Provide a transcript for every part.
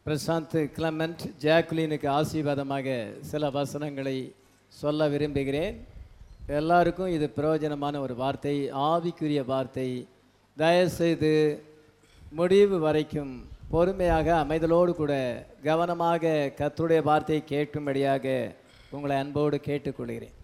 Prashanth Clement ஜாக்குலினுக்கு ஆசீர்வாதமாக சில வசனங்களை சொல்ல விரும்புகிறேன் எல்லாருக்கும் இது பிரயோஜனமான ஒரு வார்த்தை ஆவிக்குரிய வார்த்தை தயவுசெய்து முடிவு வரைக்கும் பொறுமையாக அமைதலோடு கூட கவனமாக கர்த்தருடைய வார்த்தையை கேட்கும்படியாக உங்களை அன்போடு கேட்டுக்கொள்கிறேன்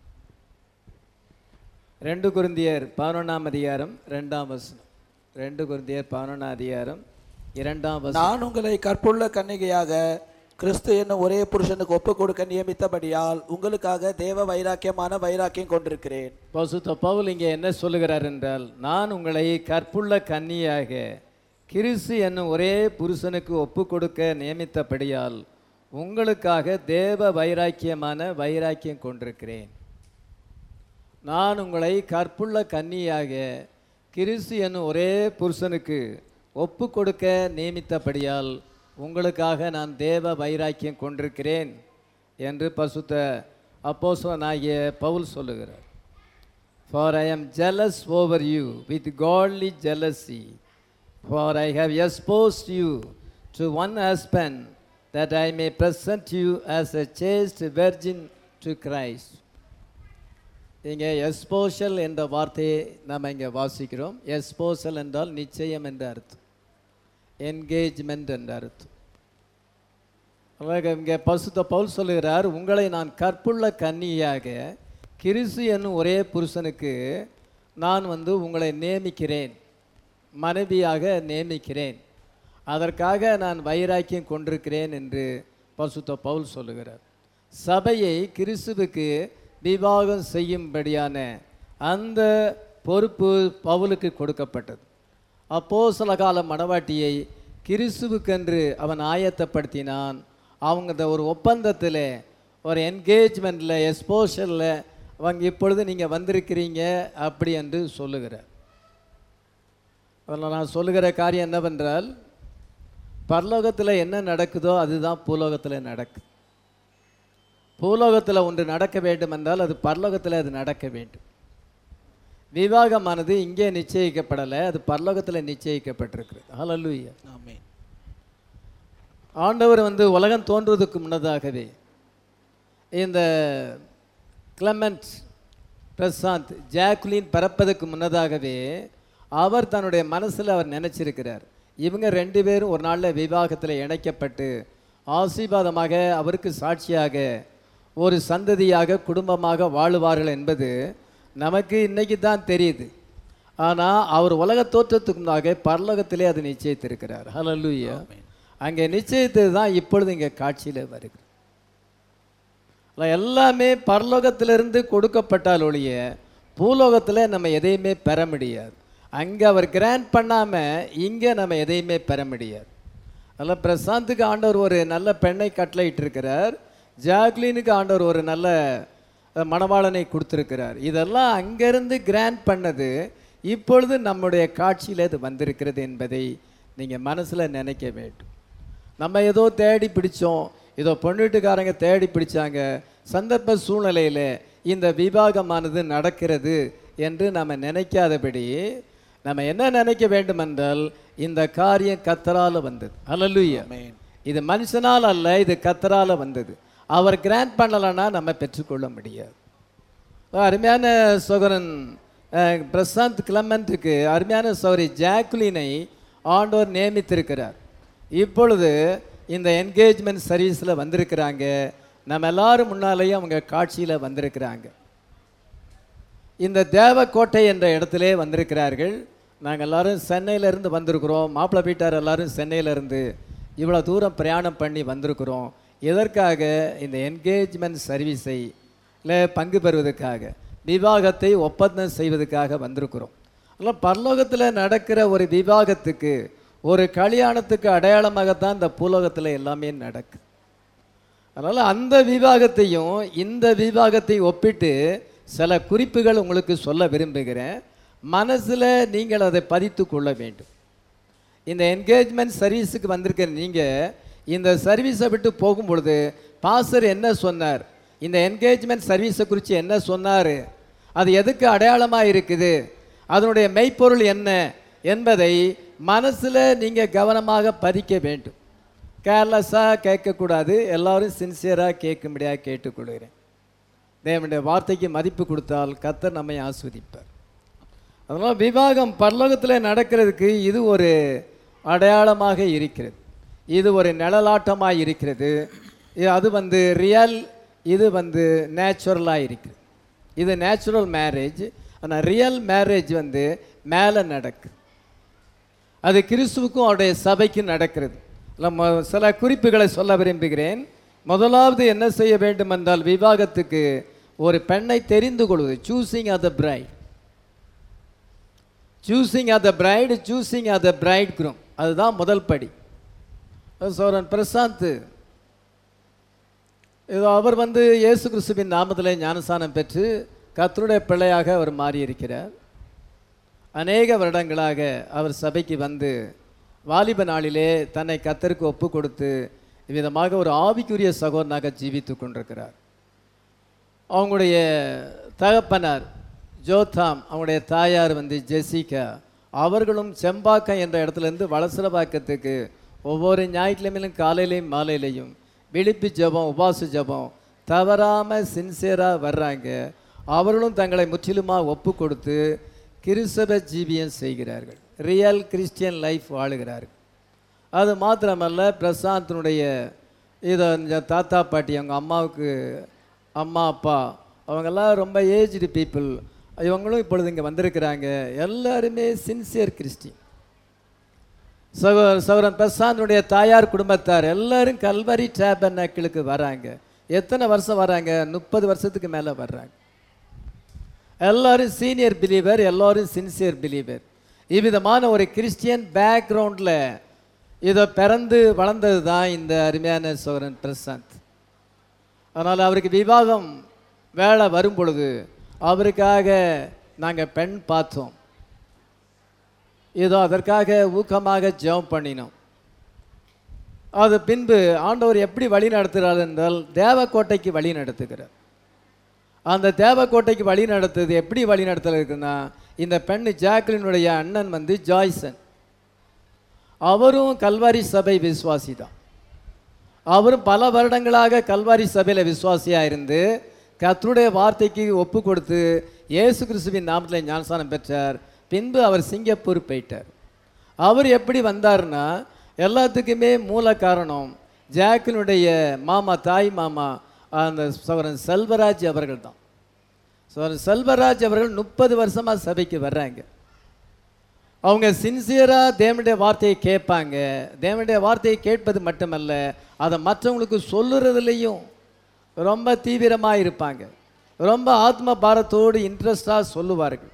ரெண்டு குருந்தியர் பதினொன்றாம் அதிகாரம் ரெண்டாம் வசனம் ரெண்டு குருந்தியர் பதினொன்றாம் அதிகாரம் இரண்டாம் வசனம் நான் உங்களை கற்புள்ள கன்னிகையாக கிறிஸ்து என்னும் ஒரே புருஷனுக்கு ஒப்பு கொடுக்க நியமித்தபடியால் உங்களுக்காக தேவ வைராக்கியமான வைராக்கியம் கொண்டிருக்கிறேன் பசுத்த பவுல் இங்கே என்ன சொல்லுகிறார் என்றால் நான் உங்களை கற்புள்ள கன்னியாக கிறிஸ்து என்னும் ஒரே புருஷனுக்கு ஒப்பு கொடுக்க நியமித்தபடியால் உங்களுக்காக தேவ வைராக்கியமான வைராக்கியம் கொண்டிருக்கிறேன் நான் உங்களை கற்புள்ள கன்னியாக கிறிஸ்து என்னும் ஒரே புருஷனுக்கு ஒப்பு கொடுக்க நியமித்தபடியால் உங்களுக்காக நான் தேவ வைராக்கியம் கொண்டிருக்கிறேன் என்று பசுத்த அப்போஸ்தலனாகிய பவுல் சொல்லுகிறார் for I am jealous over you with godly jealousy for I have exposed you to one husband that I may present you as a chaste virgin to Christ இங்கே எஸ்போஷல் என்ற வார்த்தையை நாம் இங்கே வாசிக்கிறோம் எஸ்போசல் என்றால் நிச்சயம் என்ற அர்த்தம் என்கேஜ்மெண்ட் என்ற அர்த்தம் அழகாக இங்கே பசுத்த பவுல் சொல்லுகிறார் உங்களை நான் கற்புள்ள கன்னியாக கிறிஸ்து என்னும் ஒரே புருஷனுக்கு நான் வந்து உங்களை நியமிக்கிறேன் மனைவியாக நியமிக்கிறேன் அதற்காக நான் வைராக்கியம் கொண்டிருக்கிறேன் என்று பசுத்த பவுல் சொல்லுகிறார் சபையை கிறிஸ்துவுக்கு விவாகம் செய்யும்படியான அந்த பொறுப்பு பவுலுக்கு கொடுக்கப்பட்டது அப்போ சில கால மணவாட்டியை கிறிஸ்துவுக்கென்று அவன் ஆயத்தப்படுத்தினான் அவங்க இந்த ஒரு ஒப்பந்தத்தில் ஒரு என்கேஜ்மெண்ட்டில் எக்ஸ்போஷரில் அவங்க இப்பொழுது நீங்கள் வந்திருக்கிறீங்க அப்படி என்று சொல்லுகிறார் அதில் நான் சொல்லுகிற காரியம் என்னவென்றால் பரலோகத்தில் என்ன நடக்குதோ அதுதான் பூலோகத்தில் நடக்குது பூலோகத்தில் ஒன்று நடக்க வேண்டும் என்றால் அது பரலோகத்தில் அது நடக்க வேண்டும் விவாகமானது இங்கே நிச்சயிக்கப்படலை அது பரலோகத்தில் நிச்சயிக்கப்பட்டிருக்கிறது ஹalleluya ஆமென் ஆண்டவர் வந்து உலகம் தோன்றுவதற்கு முன்னதாகவே இந்த கிளமெண்ட் பிரசாந்த் ஜாக்குலின் பிறப்பதற்கு முன்னதாகவே அவர் தன்னுடைய மனசில் அவர் நினச்சிருக்கிறார் இவங்க ரெண்டு பேரும் ஒரு நாளில் விவாகத்தில் இணைக்கப்பட்டு ஆசீர்வாதமாக அவருக்கு சாட்சியாக ஒரு சந்ததியாக குடும்பமாக வாழுவார்கள் என்பது நமக்கு இன்னைக்கு தான் தெரியுது ஆனால் அவர் உலக தோற்றத்துக்கு முன்னாக பரலோகத்திலே அது நிச்சயித்திருக்கிறார் ஹalleluya அங்கே நிச்சயித்தது தான் இப்பொழுது இங்கே காட்சியில் வருகிறது அல்ல, எல்லாமே பரலோகத்திலிருந்து கொடுக்கப்பட்டால் ஒழிய பூலோகத்தில் நம்ம எதையுமே பெற முடியாது அங்கே அவர் கிராண்ட் பண்ணாமல் இங்கே நம்ம எதையுமே பெற முடியாது அதில் பிரசாந்துக்கு ஆண்டவர் ஒரு நல்ல பெண்ணை கட்டளையிட்டிருக்கிறார் ஜாக்லினுக்கு ஆண்டவர் ஒரு நல்ல அஹ், மணவாளனை கொடுத்துருக்கிறார் இதெல்லாம் அங்கேருந்து கிராண்ட் பண்ணது இப்பொழுது நம்முடைய காட்சியில் இது வந்திருக்கிறது என்பதை நீங்கள் மனசில் நினைக்க வேண்டும் நம்ம ஏதோ தேடி பிடிச்சோம் ஏதோ பொண்ணுட்டுக்காரங்க தேடி பிடிச்சாங்க சந்தர்ப்ப சூழ்நிலையில் இந்த விவாகமானது நடக்கிறது என்று நம்ம நினைக்காதபடி நம்ம என்ன நினைக்க வேண்டுமென்றால் இந்த காரியம் கத்தரால வந்தது அல்லலுயா ஆமென் இது மனுஷனால் அல்ல இது கத்தரால வந்தது அவர் கிராண்ட் பண்ணலைன்னா நம்ம பெற்றுக்கொள்ள முடியாது அருமையான சோகரன் அஹ், பிரசாந்த் கிளமெண்ட்டுக்கு அருமையான சௌரி ஜாக்குலினை ஆண்டோர் நியமித்திருக்கிறார் இப்பொழுது இந்த என்கேஜ்மெண்ட் சர்வீஸில் வந்திருக்கிறாங்க நம்ம எல்லாரும் முன்னாலேயும் அவங்க காட்சியில் வந்திருக்கிறாங்க இந்த தேவக்கோட்டை என்ற இடத்திலே வந்திருக்கிறார்கள் நாங்கள் எல்லாரும் சென்னையிலேருந்து வந்திருக்கிறோம் மாப்பிள்ளை வீட்டார் எல்லாரும் சென்னையிலேருந்து இவ்வளோ தூரம் பிரயாணம் பண்ணி வந்திருக்கிறோம் எதற்காக இந்த என்கேஜ்மெண்ட் சர்வீஸை இல்லை பங்கு பெறுவதற்காக விவாகத்தை ஒப்பந்தம் செய்வதற்காக வந்திருக்கிறோம் அதனால் பரலோகத்தில் நடக்கிற ஒரு விவாகத்துக்கு ஒரு கல்யாணத்துக்கு அடையாளமாகத்தான் இந்த பூலோகத்தில் எல்லாமே நடக்குது அதனால் அந்த விவாகத்தையும் இந்த விவாகத்தை ஒப்பிட்டு சில குறிப்புகள் உங்களுக்கு சொல்ல விரும்புகிறேன் மனசில் நீங்கள் அதை பதித்து கொள்ள வேண்டும் இந்த என்கேஜ்மெண்ட் சர்வீஸுக்கு வந்திருக்கிற நீங்கள் இந்த சர்வீஸை விட்டு போகும் பொழுது பாஸ்டர் என்ன சொன்னார் இந்த என்கேஜ்மெண்ட் சர்வீஸை குறித்து என்ன சொன்னார் அது எதுக்கு அடையாளமாக இருக்குது அதனுடைய மெய்ப்பொருள் என்ன என்பதை மனசில் நீங்கள் கவனமாக பதிக்க வேண்டும் கேர்லெஸ்ஸாக கேட்கக்கூடாது எல்லாரும் சின்சியராக கேட்கும்படியாக கேட்டுக்கொள்கிறேன் தேவனுடைய வார்த்தைக்கு மதிப்பு கொடுத்தால் கர்த்தர் நம்மை ஆஸ்வதிப்பார் அதனால் விவாகம் பரலோகத்தில் நடக்கிறதுக்கு இது ஒரு அடையாளமாக இருக்கிறது இது ஒரு நிழலாட்டமாக இருக்கிறது இது- அது வந்து ரியல் இது வந்து நேச்சுரலாக இருக்குது இது நேச்சுரல் மேரேஜ் ஆனால் ரியல் மேரேஜ் வந்து மேலே நடக்குது அது கிறிஸ்துவுக்கும் அவருடைய சபைக்கும் நடக்கிறது நம்ம சில குறிப்புகளை சொல்ல விரும்புகிறேன் முதலாவது என்ன செய்ய வேண்டும் என்றால் விவாகத்துக்கு ஒரு பெண்ணை தெரிந்து கொள்வது choosing a the bride choosing a the bride choosing a the bride groom அதுதான் முதல் படி சோரன் பிரசாந்த் இதோ அவர் வந்து இயேசு கிறிஸ்துவின் நாமத்தில் ஞானஸ்தானம் பெற்று கர்த்தருடைய பிள்ளையாக அவர் மாறியிருக்கிறார் அநேக வருடங்களாக அவர் சபைக்கு வந்து வாலிப நாளிலே தன்னை கத்தருக்கு ஒப்பு கொடுத்து இவ்விதமாக ஒரு ஆவிக்குரிய சகோதரனாக ஜீவித்து கொண்டிருக்கிறார் அவங்களுடைய தகப்பனார் ஜோதாம் அவங்களுடைய தாயார் வந்து ஜெசிகா அவர்களும் செம்பாக்கம் என்ற இடத்துலேருந்து வளசரபாக்கத்துக்கு ஒவ்வொரு ஞாயிற்றுக்கிழமையிலும் காலையிலையும் மாலையிலையும் விழிப்பு ஜெபம் உபாச ஜெபம் தவறாமல் சின்சியராக வர்றாங்க அவர்களும் தங்களை முற்றிலுமாக ஒப்பு கொடுத்து கிறிஸ்தவ ஜீவியம் செய்கிறார்கள் ரியல் கிறிஸ்டியன் லைஃப் வாழுகிறார்கள் அது மாத்திரமல்ல பிரசாந்தினுடைய இதை இந்த தாத்தா பாட்டி அவங்க அம்மாவுக்கு அம்மா அப்பா அவங்கெல்லாம் ரொம்ப ஏஜ்டு பீப்புள் இவங்களும் இப்பொழுது இங்கே வந்திருக்கிறாங்க எல்லாருமே சின்சியர் கிறிஸ்டின் சகோ சகோதரன் பிரசாந்தனுடைய தாயார் குடும்பத்தார் எல்லாரும் கல்வரி டேபர்னாக்கிளுக்கு வராங்க எத்தனை வருஷம் வராங்க முப்பது வருஷத்துக்கு மேலே வர்றாங்க எல்லாரும் சீனியர் பிலீவர் எல்லாரும் சின்சியர் பிலீவர் இவ்விதமான ஒரு கிறிஸ்டியன் பேக்ரவுண்டில் இதை பிறந்து வளர்ந்தது தான் இந்த அருமையான சோரன் பிரசாந்த் அதனால் அவருக்கு விவாகம் வேலை வரும் பொழுது அவருக்காக நாங்கள் பெண் பார்த்தோம் இதோ அதற்காக ஊக்கமாக ஜெபம் பண்ணினோம் அது பின்பு ஆண்டவர் எப்படி வழி நடத்துகிறார் என்றால் தேவக்கோட்டைக்கு வழி நடத்துகிறார் அந்த தேவக்கோட்டைக்கு வழி நடத்துது எப்படி வழி நடத்துறதுக்குன்னா இந்த பெண் ஜாக்லினுடைய அண்ணன் வந்து ஜாய்சன் அவரும் கல்வாரி சபை விசுவாசி தான் அவரும் பல வருடங்களாக கல்வாரி சபையில் விசுவாசியாக இருந்து கர்த்தருடைய வார்த்தைக்கு ஒப்பு கொடுத்து இயேசு கிறிஸ்துவின் நாமத்தில் ஞானஸ்தானம் பெற்றார் பின்பு அவர் சிங்கப்பூர் போயிட்டார் அவர் எப்படி வந்தார்னா எல்லாத்துக்குமே மூல காரணம் ஜாக்கினுடைய மாமா தாய் மாமா அந்த சவரன் செல்வராஜ் அவர்கள் தான் சவரன் செல்வராஜ் அவர்கள் முப்பது வருஷமாக சபைக்கு வர்றாங்க அவங்க சின்சியராக தேவனுடைய வார்த்தையை கேட்பாங்க தேவனுடைய வார்த்தையை கேட்பது மட்டுமல்ல அதை மற்றவங்களுக்கு சொல்லுறதுலேயும் ரொம்ப தீவிரமாக இருப்பாங்க ரொம்ப ஆத்ம பாரத்தோடு இன்ட்ரெஸ்டாக சொல்லுவார்கள்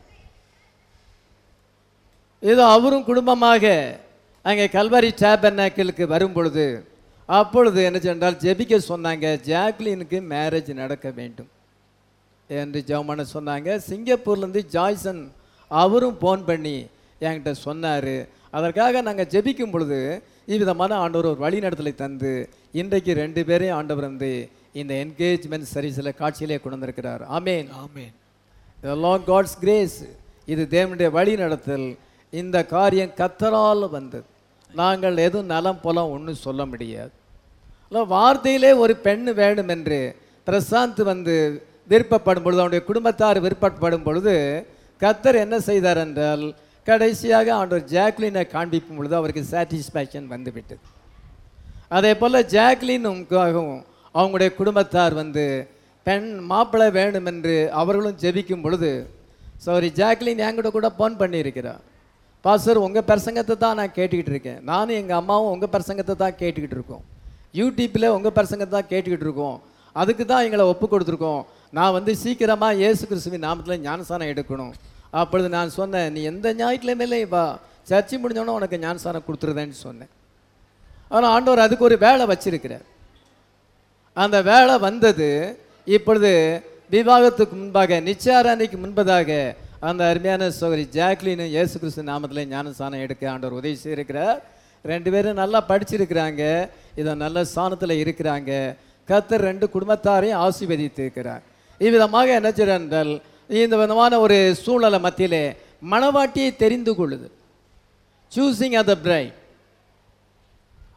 ஏதோ அவரும் குடும்பமாக அங்கே கல்வாரி டேபர்னாக்கிளுக்கு வரும் பொழுது அப்பொழுது என்ன சென்றால் ஜெபிக்க சொன்னாங்க ஜாக்லினுக்கு மேரேஜ் நடக்க வேண்டும் என்று ஜெபமான சொன்னாங்க சிங்கப்பூர்லேருந்து ஜாய்சன் அவரும் ஃபோன் பண்ணி என்கிட்ட சொன்னார் அதற்காக நாங்கள் ஜெபிக்கும் பொழுது இவ்விதமான ஆண்டவர் ஒரு வழிநடத்தலை தந்து இன்றைக்கு ரெண்டு பேரையும் ஆண்டவர் வந்து இந்த என்கேஜ்மெண்ட் சர்வீஸில் காட்சியிலே கொண்டு வந்திருக்கிறார் ஆமேன் ஆமென் இதெல்லாம் காட்ஸ் கிரேஸ் இது தேவனுடைய வழி நடத்தல் இந்த காரியம் கத்தரால் வந்தது நாங்கள் எதுவும் நலம் புலம் ஒன்றும் சொல்ல முடியாது இல்லை வார்த்தையிலே ஒரு பெண் வேண்டும் என்று பிரசாந்த் வந்து விருப்பப்படும் பொழுது அவனுடைய குடும்பத்தார் விருப்பப்படும் பொழுது கத்தர் என்ன செய்தார் என்றால் கடைசியாக ஆண்டவர் ஜாக்லினை காண்பிக்கும் பொழுது அவருக்கு சாட்டிஸ்ஃபேக்ஷன் வந்துவிட்டது அதே போல் ஜாக்லினுக்காகவும் அவங்களுடைய குடும்பத்தார் வந்து பெண் மாப்பிள்ளை வேண்டும் என்று அவர்களும் ஜெபிக்கும் பொழுது சாரி ஜாக்லின் என்கிட்ட கூட ஃபோன் பண்ணியிருக்கிறார் பாஸ்டர் உங்கள் பிரசங்கத்தை தான் நான் கேட்டுக்கிட்டு இருக்கேன் நானும் எங்கள் அம்மாவும் உங்கள் பிரசங்கத்தை தான் கேட்டுக்கிட்டு இருக்கோம் யூடியூப்பில் உங்கள் பிரசங்கத்தை தான் கேட்டுக்கிட்டு இருக்கோம் அதுக்கு தான் எங்களை ஒப்பு கொடுத்துருக்கோம் நான் வந்து சீக்கிரமாக இயேசு கிறிஸ்துவின் நாமத்தில் ஞானசானம் எடுக்கணும் அப்பொழுது நான் சொன்னேன் நீ எந்த ஞாயிற்றுலையுமே வா சர்ச்சை முடிஞ்சோன்னே உனக்கு ஞானசானம் கொடுத்துருதேன்னு சொன்னேன் ஆனால் ஆண்டவர் அதுக்கு ஒரு வேலை வச்சிருக்கிறார் அந்த வேலை வந்தது இப்பொழுது விவாகத்துக்கு முன்பாக நிச்சயாராணிக்கு முன்பதாக அந்த அருமையான சோதரி ஜாக்லின் இயேசு கிறிஸ்து நாமத்தில் ஞானசானம் எடுக்க ஆண்டவர் உதவி செய்திருக்கிறார் ரெண்டு பேரும் நல்லா படிச்சிருக்கிறாங்க இதை நல்ல ஸ்தானத்தில் இருக்கிறாங்க கத்தர் ரெண்டு குடும்பத்தாரையும் ஆசீர்வதித்து இருக்கிறார் இவ்விதமாக என்ன செய்றார் என்றால் இந்த விதமான ஒரு சூழலை மத்தியிலே மணவாட்டியை தெரிந்து கொள்ளுது சூசிங் அ த பிரைட்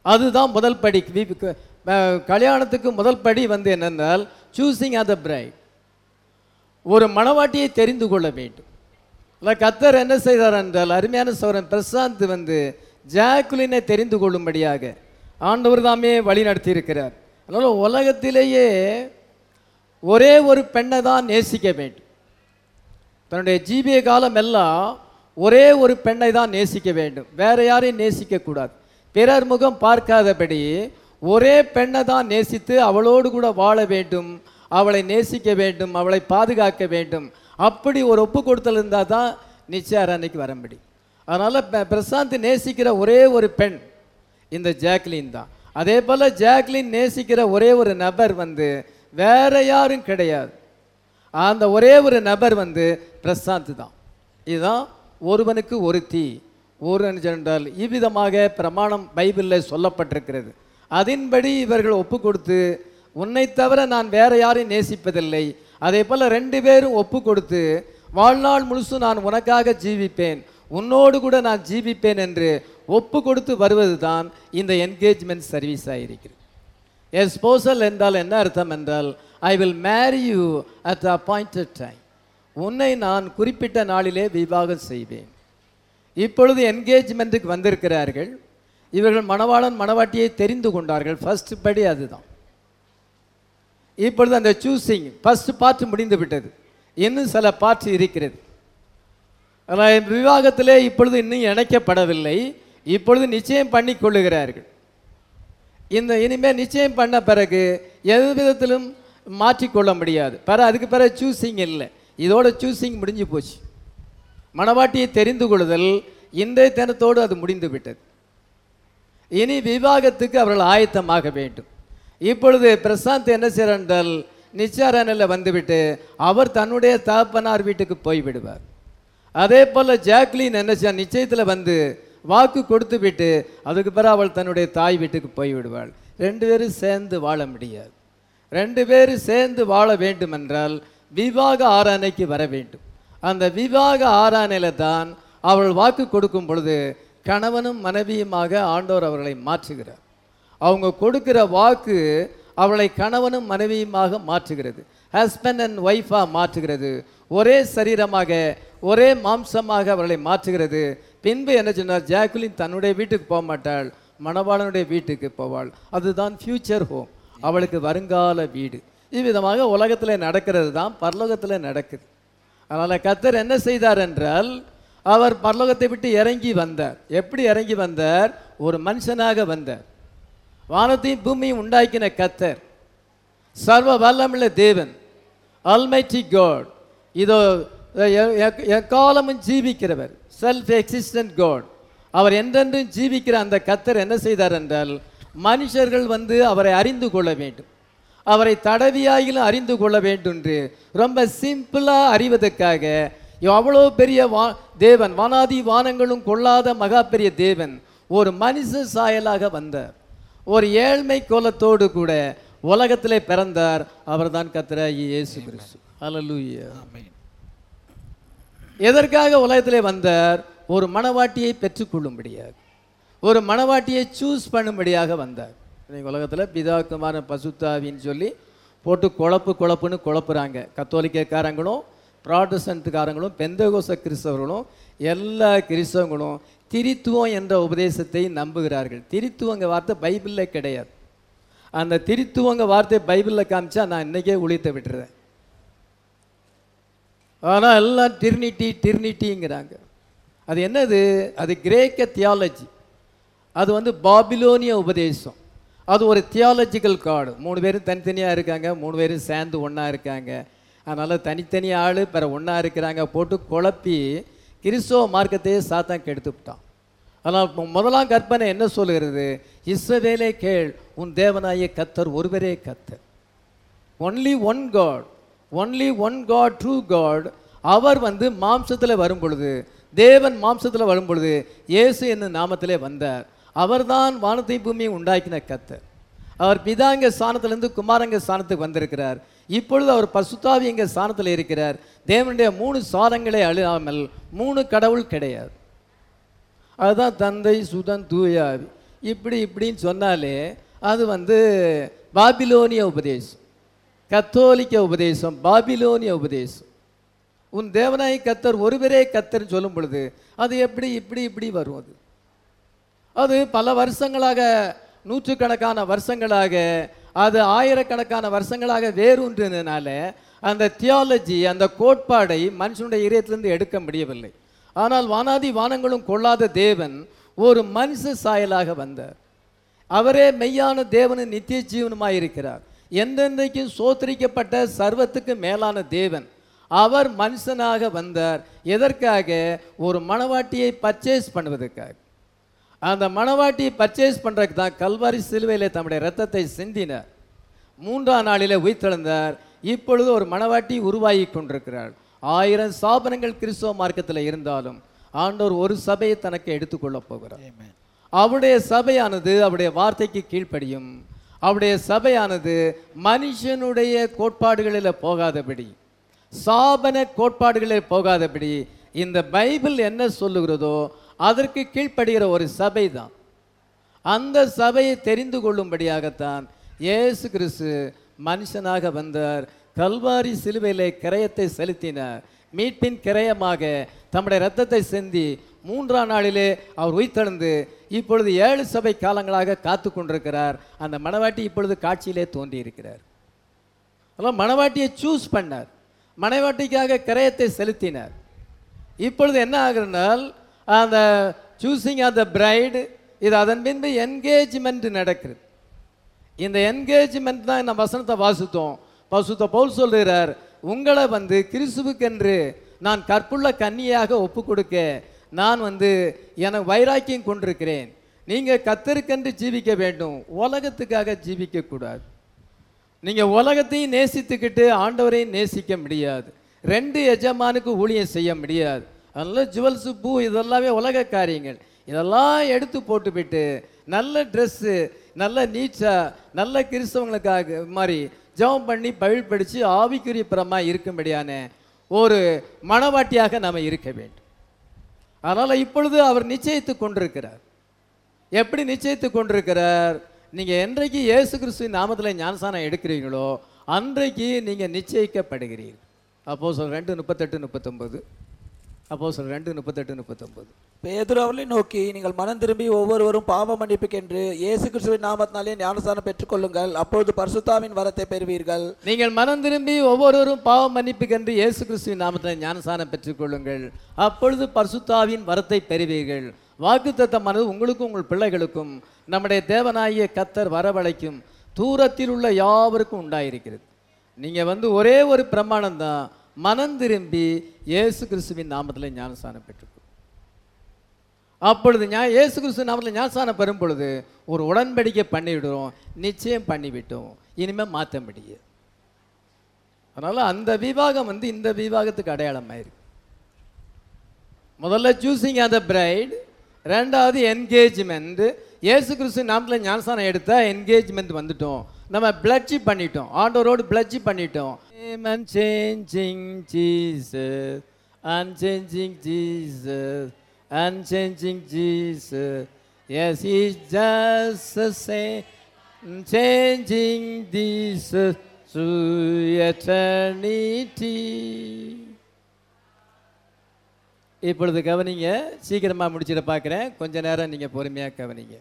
அதுதான் முதல் படி வி- க- அஹ், கல்யாணத்துக்கு முதல் படி வந்து என்னென்றால் சூசிங் அ பிரைட் ஒரு மணவாட்டியை தெரிந்து கொள்ள வேண்டும் இல்லை கத்தர் என்ன செய்தார் என்றால் அருமையான சௌரன் பிரசாந்த் வந்து ஜாக்குலினை தெரிந்து கொள்ளும்படியாக ஆண்டவர் தாமே வழி நடத்தி இருக்கிறார் அதனால் உலகத்திலேயே ஒரே ஒரு பெண்ணை தான் நேசிக்க வேண்டும் தன்னுடைய ஜீவிய காலம் எல்லாம் ஒரே ஒரு பெண்ணை தான் நேசிக்க வேண்டும் வேற யாரையும் நேசிக்க கூடாது பிறர் முகம் பார்க்காதபடி ஒரே பெண்ணை தான் நேசித்து அவளோடு கூட வாழ வேண்டும் அவளை நேசிக்க வேண்டும் அவளை பாதுகாக்க வேண்டும் அப்படி ஒரு ஒப்பு கொடுத்தல் இருந்தால் தான் நிச்சயம் அன்னைக்கு வர முடியும் அதனால் ப- பிரசாந்த் நேசிக்கிற ஒரே ஒரு பெண் இந்த ஜாக்லின் தான் அதே போல் ஜாக்லின் நேசிக்கிற ஒரே ஒரு நபர் வந்து வேற யாரும் கிடையாது அந்த ஒரே ஒரு நபர் வந்து பிரசாந்த் தான் இதுதான் ஒருவனுக்கு ஒருத்தி ஒரு என்றால் இவ்விதமாக பிரமாணம் பைபிளில் சொல்லப்பட்டிருக்கிறது அதன்படி இவர்கள் ஒப்பு கொடுத்து உன்னை தவிர நான் வேற யாரையும் நேசிப்பதில்லை அதே போல் ரெண்டு பேரும் ஒப்பு கொடுத்து வாழ்நாள் முழுசும் நான் உனக்காக ஜீவிப்பேன் உன்னோடு கூட நான் ஜீவிப்பேன் என்று ஒப்பு கொடுத்து வருவது தான் இந்த என்கேஜ்மெண்ட் சர்வீஸ் ஆகிருக்கிறது எஸ்போசல் என்றால் என்ன அர்த்தம் என்றால் I will marry you at the appointed time உன்னை நான் குறிப்பிட்ட நாளிலே விவாகம் செய்வேன் இப்பொழுது என்கேஜ்மெண்ட்டுக்கு வந்திருக்கிறார்கள் இவர்கள் மணவாளன் மணவாட்டியை தெரிந்து கொண்டார்கள் ஃபர்ஸ்ட் படி அதுதான் இப்பொழுது அந்த சூசிங் ஃபர்ஸ்ட் பார்ட் முடிந்து விட்டது இன்னும் சில பார்ட் இருக்கிறது ஆனால் விவாகத்திலே இப்பொழுது இன்னும் இணைக்கப்படவில்லை இப்பொழுது நிச்சயம் பண்ணி கொள்ளுகிறார்கள் இந்த இனிமேல் நிச்சயம் பண்ண பிறகு எது விதத்திலும் மாற்றிக்கொள்ள முடியாது பிற அதுக்கு பிறகு சூசிங் இல்லை இதோட சூசிங் முடிஞ்சு போச்சு மணவாட்டியை தெரிந்து கொள்ளுதல் இன்றைய தினத்தோடு அது முடிந்து விட்டது இனி விவாகத்துக்கு அவர்கள் ஆயத்தமாக வேண்டும் இப்பொழுது பிரசாந்த் என்ன செய்கிறார் என்றால் நிச்சாரணில் வந்துவிட்டு அவர் தன்னுடைய தகப்பனார் வீட்டுக்கு போய்விடுவார் அதே போல் ஜாக்லின் என்ன செய்ய நிச்சயத்தில் வந்து வாக்கு கொடுத்து விட்டு அதுக்கு பிறகு அவள் தன்னுடைய தாய் வீட்டுக்கு போய்விடுவாள் ரெண்டு பேரும் சேர்ந்து வாழ முடியாது ரெண்டு பேரும் சேர்ந்து வாழ வேண்டும் என்றால் விவாக ஆராதனைக்கு வர வேண்டும் அந்த விவாக ஆராதனையில தான் அவள் வாக்கு கொடுக்கும் பொழுது கணவனும் மனைவியுமாக ஆண்டவர் அவர்களை மாற்றுகிறார் அவங்க கொடுக்கிற வாக்கு அவளை கணவனும் மனைவியுமாக மாற்றுகிறது ஹஸ்பண்ட் அண்ட் ஒய்ஃபாக மாற்றுகிறது ஒரே சரீரமாக ஒரே மாம்சமாக அவர்களை மாற்றுகிறது பின்பு என்ன சொன்னார் ஜாக்குலின் தன்னுடைய வீட்டுக்கு போக மாட்டாள் மணவாளனுடைய வீட்டுக்கு போவாள் அதுதான் ஃபியூச்சர் ஹோம் அவளுக்கு வருங்கால வீடு இவ்விதமாக உலகத்தில் நடக்கிறது தான் பரலோகத்தில் நடக்குது அதனால் கத்தர் என்ன செய்தார் என்றால் அவர் பரலோகத்தை விட்டு இறங்கி வந்தார் எப்படி இறங்கி வந்தார் ஒரு மனுஷனாக வந்தார் வானத்தையும் பூமியும் உண்டாக்கின கத்தர் சர்வ வல்லமுள்ள தேவன் அல்மைட்டி காட் இதோ எ- எ- எக்காலமும் ஜீவிக்கிறவர் செல்ஃப் எக்ஸிஸ்டன்ட் காட் அவர் என்றென்றும் ஜீவிக்கிற அந்த கத்தர் என்ன செய்தார் என்றால் மனுஷர்கள் வந்து அவரை அறிந்து கொள்ள வேண்டும் அவரை தடவியாயிலும் அறிந்து கொள்ள வேண்டும் என்று ரொம்ப சிம்பிளாக அறிவதற்காக அவ்வளோ பெரிய வா தேவன் வானாதி வானங்களும் கொள்ளாத மகா பெரிய தேவன் ஒரு மனுஷ சாயலாக வந்தார் ஒரு ஏழ்மை கோலத்தோடு கூட உலகத்திலே பிறந்தார் அவர்தான் கர்த்தராகிய இயேசு கிறிஸ்து ஹalleluya எதற்காக உலகத்திலே வந்தார் ஒரு மணவாட்டியை பெற்றுக்கொள்ளும்படியாக ஒரு மணவாட்டியை சூஸ் பண்ணும்படியாக வந்தார் இன்னைக்கு உலகத்தில் பிதா குமாரன் பசுத்தாவின்னு சொல்லி போட்டு குழப்பு குழப்புன்னு குழப்புறாங்க கத்தோலிக்கக்காரங்களும் ப்ராட்டஸ்டன்ட்காரங்களும் பெந்தகோச கிறிஸ்தவர்களும் எல்லா கிறிஸ்தவங்களும் திரித்துவம் என்ற உபதேசத்தை நம்புகிறார்கள் திரித்துவங்க வார்த்தை பைபிளில் கிடையாது அந்த திரித்துவங்க வார்த்தை பைபிளில் காமிச்சா நான் இன்னைக்கே உளித்த விட்டுறேன் ஆனால் எல்லாம் டிர்னிட்டி டிர்னிட்டிங்கிறாங்க அது என்னது அது கிரேக்க தியாலஜி அது வந்து பாபிலோனிய உபதேசம் அது ஒரு தியாலஜிக்கல் கார்டு மூணு பேரும் தனித்தனியாக இருக்காங்க மூணு பேரும் சேர்ந்து ஒன்றா இருக்காங்க அதனால் தனித்தனி ஆள் பிற ஒன்றா இருக்கிறாங்க போட்டு குழப்பி கிறிஸ்தவ மார்க்கத்தையே சாத்தான் கெடுத்து விட்டான் ஆனால் மு- முதலாம் கற்பனை என்ன சொல்லுகிறது இஸ்ரவேலே கேள் உன் தேவனாய கத்தர் ஒருவரே கத்தர் only one God only one God true God அவர் வந்து மாம்சத்தில் வரும் பொழுது தேவன் மாம்சத்தில் வரும் பொழுது இயேசு என்னும் நாமத்திலே வந்தார் அவர்தான் வானத்தை பூமியை உண்டாக்கின கத்தர் அவர் பிதாங்க ஸ்தானத்திலிருந்து குமாரங்க ஸ்தானத்துக்கு வந்திருக்கிறார் இப்பொழுது அவர் பசுத்தாவி எங்க ஸ்தானத்தில் இருக்கிறார் தேவனுடைய மூணு சாரங்களை அழியாமல் மூணு கடவுள் கிடையாது அதுதான் தந்தை சுதன் தூயாவி இப்படி இப்படின்னு சொன்னாலே அது வந்து பாபிலோனிய உபதேசம் கத்தோலிக்க உபதேசம் பாபிலோனிய உபதேசம் உன் தேவனாய் கத்தர் ஒருவரே கத்தர்னு சொல்லும் பொழுது அது எப்படி இப்படி இப்படி வரும் அது அது பல வருஷங்களாக நூற்றுக்கணக்கான வருஷங்களாக அது ஆயிரக்கணக்கான வருஷங்களாக வேரூன்றினால அந்த தியாலஜி அந்த கோட்பாடை மனுஷனுடைய இதயத்திலிருந்து எடுக்க முடியவில்லை ஆனால் வானாதி வானங்களும் கொள்ளாத தேவன் ஒரு மனுஷ சாயலாக வந்தார் அவரே மெய்யான தேவனும் நித்திய ஜீவனுமாய் இருக்கிறார் எந்தெந்தைக்கும் சோத்தரிக்கப்பட்ட சர்வத்துக்கு மேலான தேவன் அவர் மனுஷனாக வந்தார் எதற்காக ஒரு மணவாட்டியை பர்ச்சேஸ் பண்ணுவதற்காக அந்த மணவாட்டியை பர்ச்சேஸ் பண்ணுறதுக்கு தான் கல்வாரி சிலுவையில் தம்முடைய ரத்தத்தை சிந்தினார் மூன்றாம் நாளிலே உயிர்த்தெழுந்தார் இப்பொழுது ஒரு மணவாட்டி உருவாகி கொண்டிருக்கிறார் ஆயிரம் சாபனங்கள் கிறிஸ்தவ மார்க்கத்தில் இருந்தாலும் ஆண்டவர் ஒரு சபையை தனக்கு எடுத்துக்கொள்ளப் போகிறார் Amen. அவருடைய சபையானது அவருடைய வார்த்தைக்கு கீழ்ப்படியும் அவருடைய சபையானது மனுஷனுடைய கோட்பாடுகளில் போகாதபடி சாபன கோட்பாடுகளில் போகாதபடி இந்த பைபிள் என்ன சொல்லுகிறதோ அதற்கு கீழ்ப்படுகிற ஒரு சபை தான் அந்த சபையை தெரிந்து கொள்ளும்படியாகத்தான் இயேசு கிறிஸ்து மனுஷனாக வந்தார் கல்வாரி சிலுவையிலே கிரயத்தை செலுத்தினார் மீட்பின் கிரயமாக தம்முடைய இரத்தத்தை சிந்தி மூன்றாம் நாளிலே அவர் உயிர்த்தெழுந்து இப்பொழுது ஏழு சபை காலங்களாக காத்து கொண்டிருக்கிறார் அந்த மணவாட்டி இப்பொழுது காட்சியிலே தோன்றியிருக்கிறார் அதெல்லாம் மணவாட்டியை சூஸ் பண்ணார் மணவாட்டிக்காக கிரயத்தை செலுத்தினார் இப்பொழுது என்ன ஆகுறனால் அந்த சூசிங் ஆஃப் த பிரைடு இது அதன் பின்பு என்கேஜ்மெண்ட் நடக்குது இந்த என்கேஜ்மெண்ட் தான் நம்ம வசனத்தை வாசித்தோம் பசுத்த பவுல் சொல்கிறார் உங்களை வந்து கிறிஸ்துவுக்கென்று நான் கற்புள்ள கன்னியாக ஒப்பு கொடுக்க நான் வந்து எனக்கு வைராக்கியம் கொண்டிருக்கிறேன் நீங்கள் கத்தருக்கென்று ஜீவிக்க வேண்டும் உலகத்துக்காக ஜீவிக்க கூடாது நீங்கள் உலகத்தையும் நேசித்துக்கிட்டு ஆண்டவரையும் நேசிக்க முடியாது ரெண்டு எஜமானுக்கு ஊழியம் செய்ய முடியாது அதனால ஜுவல்ஸு பூ இதெல்லாமே உலக காரியங்கள் இதெல்லாம் எடுத்து போட்டுவிட்டு நல்ல ட்ரெஸ்ஸு நல்ல நீச்சா நல்ல கிறிஸ்தவங்களுக்காக மாதிரி ஜெபம் பண்ணி பழில் படித்து ஆவிக்குரியப்புறமாக இருக்கும்படியான ஒரு மணவாட்டியாக நாம் இருக்க வேண்டும் அதனால் இப்பொழுது அவர் நிச்சயித்து கொண்டிருக்கிறார் எப்படி நிச்சயித்து கொண்டிருக்கிறார் நீங்கள் என்றைக்கு இயேசு கிறிஸ்துவின் நாமத்தில் ஞானசானம் எடுக்கிறீங்களோ அன்றைக்கு நீங்கள் நிச்சயிக்கப்படுகிறீர்கள் அப்போ சொல் ரெண்டு முப்பத்தெட்டு முப்பத்தொம்பது அப்போ சொல் ரெண்டு முப்பத்தெட்டு முப்பத்தொம்பது பேதுரு அவர்களை நோக்கி நீங்கள் மனம் திரும்பி ஒவ்வொருவரும் பாவ மன்னிப்புக்கென்று இயேசு கிறிஸ்துவின் நாமத்தினாலே ஞானஸ்தானம் பெற்றுக்கொள்ளுங்கள் அப்பொழுது பரிசுத்தாவின் வரத்தை பெறுவீர்கள் நீங்கள் மனம் திரும்பி ஒவ்வொருவரும் பாவ மன்னிப்புக்கென்று இயேசு கிறிஸ்துவின் நாமத்தில் ஞானசானம் பெற்றுக்கொள்ளுங்கள் அப்பொழுது பரிசுத்தாவின் வரத்தை பெறுவீர்கள் வாக்குத்தத்தமானது உங்களுக்கும் உங்கள் பிள்ளைகளுக்கும் நம்முடைய தேவனாகிய கத்தர் வரவழைக்கும் தூரத்தில் உள்ள யாவருக்கும் உண்டாயிருக்கிறது நீங்கள் வந்து ஒரே ஒரு பிரமாணம் தான் மனம் திரும்பி இயேசு கிறிஸ்துவின் நாமத்தில் ஞானசானம் பெற்றுக்கொள்ளும் அப்பொழுது ஞா இயேசு கிறிஸ்து நாமத்தில் ஞானசானம் பெறும் பொழுது ஒரு உடன்படிக்கை பண்ணிவிடுறோம் நிச்சயம் பண்ணிவிட்டோம் இனிமேல் மாற்ற முடியாது அதனால் அந்த விவாகம் வந்து இந்த விவாகத்துக்கு அடையாளமாக இருக்கு முதல்ல சூசிங் அந்த பிரைட் ரெண்டாவது என்கேஜ்மெண்ட் இயேசு கிறிஸ்து நாமத்தில் ஞானசானம் எடுத்தா என்கேஜ்மெண்ட் வந்துட்டோம் நம்ம பிளட்ஜி பண்ணிட்டோம் ஆண்டவரோடு பிளட்ஜி பண்ணிட்டோம் changing Jesus unchanging Jesus unchanging Jesus yes is just same changing Jesus to eternity இப்பொழுது கவனிங்க சீக்கிரமாக முடிச்சிட பார்க்குறேன் கொஞ்ச நேரம் நீங்கள் பொறுமையாக கவனிங்க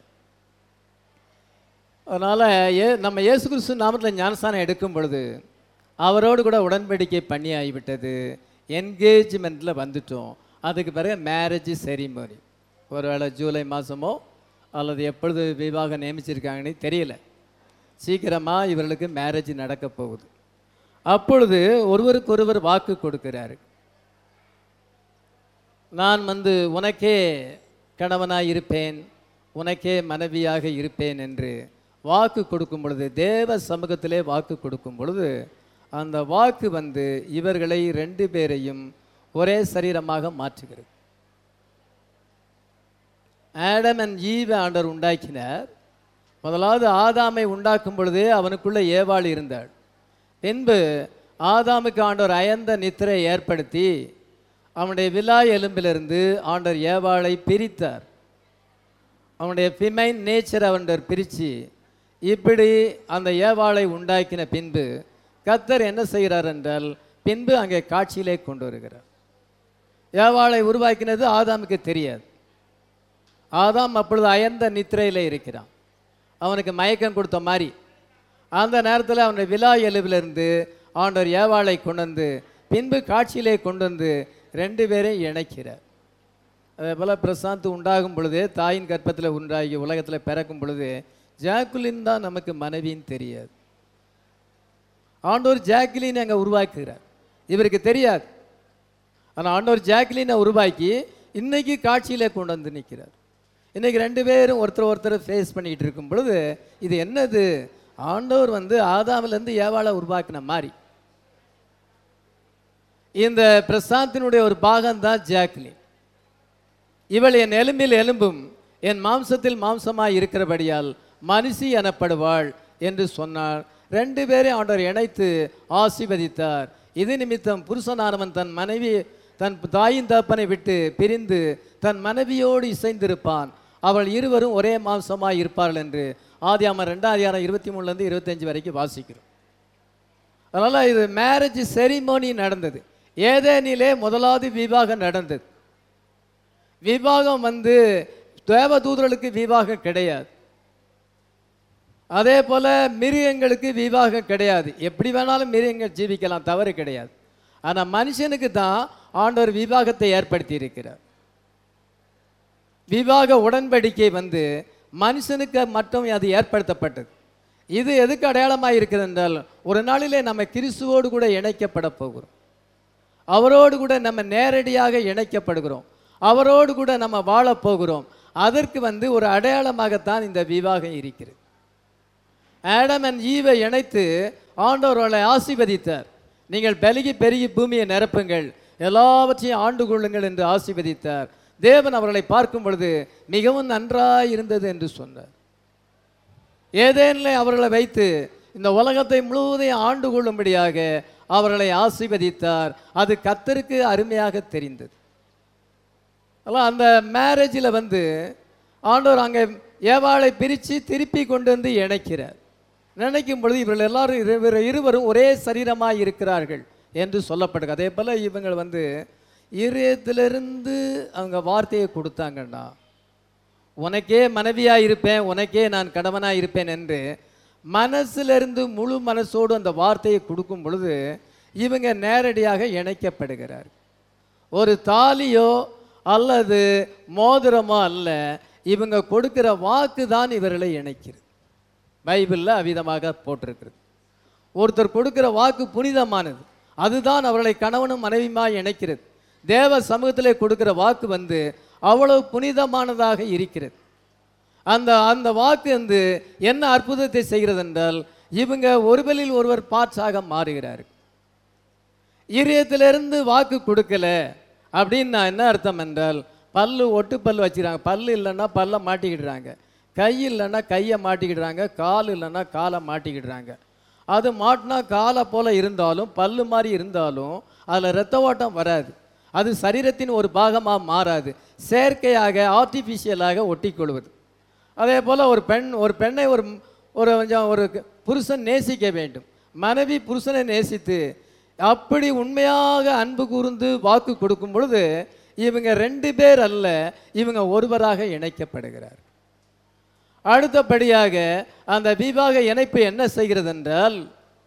அதனால் ஏ நம்ம இயேசு கிறிஸ்து நாமத்தில் ஞானஸ்தானம் எடுக்கும் பொழுது அவரோடு கூட உடன்படிக்கை பண்ணி ஆகிவிட்டது என்கேஜ்மெண்ட்டில் வந்துட்டோம் அதுக்கு பிறகு மேரேஜ் செரிமோனி ஒருவேளை ஜூலை மாதமோ அல்லது எப்பொழுது விவாகம் நியமிச்சிருக்காங்கன்னு தெரியல சீக்கிரமாக இவர்களுக்கு மேரேஜ் நடக்க போகுது அப்பொழுது ஒருவருக்கொருவர் வாக்கு கொடுக்கிறாரு நான் வந்து உனக்கே கணவனாய் இருப்பேன் உனக்கே மனைவியாக இருப்பேன் என்று வாக்கு கொடுக்கும் பொழுது தேவ சமூகத்திலே வாக்கு கொடுக்கும் பொழுது அந்த வாக்கு வந்து இவர்களை ரெண்டு பேரையும் ஒரே சரீரமாக மாற்றுகிறது ஆடம் அண்ட் ஈவ ஆண்டவர் உண்டாக்கினார் முதலாவது ஆதாமை உண்டாக்கும் பொழுதே அவனுக்குள்ள ஏவாள் இருந்தாள் பின்பு ஆதாமுக்கு ஆண்டவர் அயர்ந்த நித்திரை ஏற்படுத்தி அவனுடைய விலா எலும்பிலிருந்து ஆண்டவர் ஏவாளை பிரித்தார் அவனுடைய ஃபிமைன் நேச்சர் அவன் பிரித்து இப்படி அந்த ஏவாளை உண்டாக்கின பின்பு கத்தர் என்ன செய்கிறார் என்றால் பின்பு அங்கே காட்சியிலே கொண்டு வருகிறார் ஏவாளை உருவாக்கினது ஆதாமுக்கு தெரியாது ஆதாம் அப்பொழுது அயர்ந்த நித்திரையில் இருக்கிறான் அவனுக்கு மயக்கம் கொடுத்த மாதிரி அந்த நேரத்தில் அவனுடைய விழா எலுவிலிருந்து ஆண்டவர் ஏவாளை கொண்டு வந்து பின்பு காட்சியிலே கொண்டு வந்து ரெண்டு பேரையும் இணைக்கிறார் அதே போல் பிரசாந்த் உண்டாகும் பொழுது தாயின் கற்பத்தில் உண்டாகி உலகத்தில் பிறக்கும் பொழுது ஜாக்குலின் தான் நமக்கு மனைவின்னு தெரியாது ஆண்டவர் ஜாக்குலின் அங்கே உருவாக்குகிறார் இவருக்கு தெரியாது ஆனால் ஆண்டவர் ஜாக்குலினை உருவாக்கி இன்னைக்கு காட்சியிலே கொண்டு வந்து நிற்கிறார் இன்னைக்கு ரெண்டு பேரும் ஒருத்தர் ஒருத்தர் ஃபேஸ் பண்ணிக்கிட்டு இருக்கும் பொழுது இது என்னது ஆண்டவர் வந்து ஆதாமிலேருந்து ஏவாளை உருவாக்கின மாதிரி இந்த பிரசாந்தினுடைய ஒரு பாகம்தான் ஜாக்லின் இவள் என் எலும்பில் எலும்பும் என் மாம்சத்தில் மாம்சமாய் இருக்கிறபடியால் மனுஷி எனப்படுவாள் என்று சொன்னார் ரெண்டு பேரையும் ஆண்டவர் இணைத்து ஆசீர்வதித்தார் இது நிமித்தம் புருஷனானவன் தன் மனைவி தன் தாயின் தகப்பனை விட்டு பிரிந்து தன் மனைவியோடு இசைந்திருப்பான் அவள் இருவரும் ஒரே மாம்சமாய் இருப்பார்கள் என்று ஆதியாம ரெண்டாம் அதிகாரம் இருபத்தி மூணுலேருந்து இருபத்தஞ்சு வரைக்கும் வாசிக்கிறோம் அதனால் இது மேரேஜ் செரிமோனி நடந்தது ஏதேனிலே முதலாவது விவாகம் நடந்தது விவாகம் வந்து தேவதூதர்களுக்கு விவாகம் கிடையாது அதே போல மிருகங்களுக்கு விவாகம் கிடையாது எப்படி வேணாலும் மிருகங்கள் ஜீவிக்கலாம் தவறு கிடையாது ஆனால் மனுஷனுக்கு தான் ஆண்டவர் விவாகத்தை ஏற்படுத்தி இருக்கிறார் விவாக உடன்படிக்கை வந்து மனுஷனுக்கு மட்டும் அது ஏற்படுத்தப்பட்டது இது எதுக்கு அடையாளமாக இருக்கிறது என்றால் ஒரு நாளிலே நம்ம கிறிஸ்துவோடு கூட இணைக்கப்பட போகிறோம் அவரோடு கூட நம்ம நேரடியாக இணைக்கப்படுகிறோம் அவரோடு கூட நம்ம வாழப் போகிறோம் அதற்கு வந்து ஒரு அடையாளமாகத்தான் இந்த விவாகம் இருக்கிறது ஆடம் அண்ட் ஈவை இணைத்து ஆண்டவர் அவளை ஆசீர்வதித்தார் நீங்கள் பெருகி பெருகி பூமியை நிரப்புங்கள் எல்லாவற்றையும் ஆண்டு கொள்ளுங்கள் என்று ஆசீர்வதித்தார் தேவன் அவர்களை பார்க்கும் பொழுது மிகவும் நன்றாய் இருந்தது என்று சொன்னார் ஏதேனில் அவர்களை வைத்து இந்த உலகத்தை முழுவதையும் ஆண்டு கொள்ளும்படியாக அவர்களை ஆசீர்வதித்தார் அது கத்தருக்கு அருமையாக தெரிந்தது அதெல்லாம் அந்த மேரேஜில் வந்து ஆண்டவர் அங்கே ஏவாளை பிரித்து திருப்பி கொண்டு வந்து இணைக்கிறார் நினைக்கும் பொழுது இவர்கள் எல்லாரும் இரு- இருவரும் ஒரே சரீரமாக இருக்கிறார்கள் என்று சொல்லப்படுது அதே போல் இவங்க வந்து இதயத்திலிருந்து அவங்க வார்த்தையை கொடுத்தாங்கன்னா உனக்கே மனைவியாக இருப்பேன் உனக்கே நான் கணவனாக இருப்பேன் என்று மனசிலிருந்து முழு மனசோடு அந்த வார்த்தையை கொடுக்கும் பொழுது இவங்க நேரடியாக இணைக்கப்படுகிறார் ஒரு தாலியோ அல்லது மோதிரமோ அல்ல இவங்க கொடுக்கிற வாக்கு தான் இவர்களை இணைக்கிறது பைபிளில் அவ்விதமாக போட்டிருக்கிறது ஒருத்தர் கொடுக்கிற வாக்கு புனிதமானது அதுதான் அவர்களை கணவனும் மனைவியுமாய் இணைக்கிறது தேவ சமூகத்திலே கொடுக்கிற வாக்கு வந்து அவ்வளவு புனிதமானதாக இருக்கிறது அந்த அந்த வாக்கு வந்து என்ன அற்புதத்தை செய்கிறது என்றால் இவங்க ஒருவரில் ஒருவர் பார்ட்ஸாக மாறுகிறார்கள் இதயத்திலிருந்து வாக்கு கொடுக்கல அப்படின்னு நான் என்ன அர்த்தம் என்றால் பல்லு ஒட்டு பல்லு வச்சுக்கிறாங்க பல்லு இல்லைன்னா பல்ல மாட்டிக்கிடுறாங்க கை இல்லைன்னா கையை மாட்டிக்கிடுறாங்க கால் இல்லைன்னா காலை மாட்டிக்கிடுறாங்க அது மாட்டினா காலை போல இருந்தாலும் பல்லு மாதிரி இருந்தாலும் அதில் இரத்த ஓட்டம் வராது அது சரீரத்தின் ஒரு பாகமாக மாறாது செயற்கையாக ஆர்டிஃபிஷியலாக ஒட்டிக்கொள்வது அதே போல் ஒரு பெண் ஒரு பெண்ணை ஒரு ஒரு கொஞ்சம் ஒரு புருஷன் நேசிக்க வேண்டும் மனைவி புருஷனை நேசித்து அப்படி உண்மையாக அன்பு கூர்ந்து வாக்கு கொடுக்கும் பொழுது இவங்க ரெண்டு பேர் அல்ல இவங்க ஒருவராக இணைக்கப்படுகிறார் அடுத்தபடியாக அந்த விவாக இணைப்பு என்ன செய்கிறது என்றால்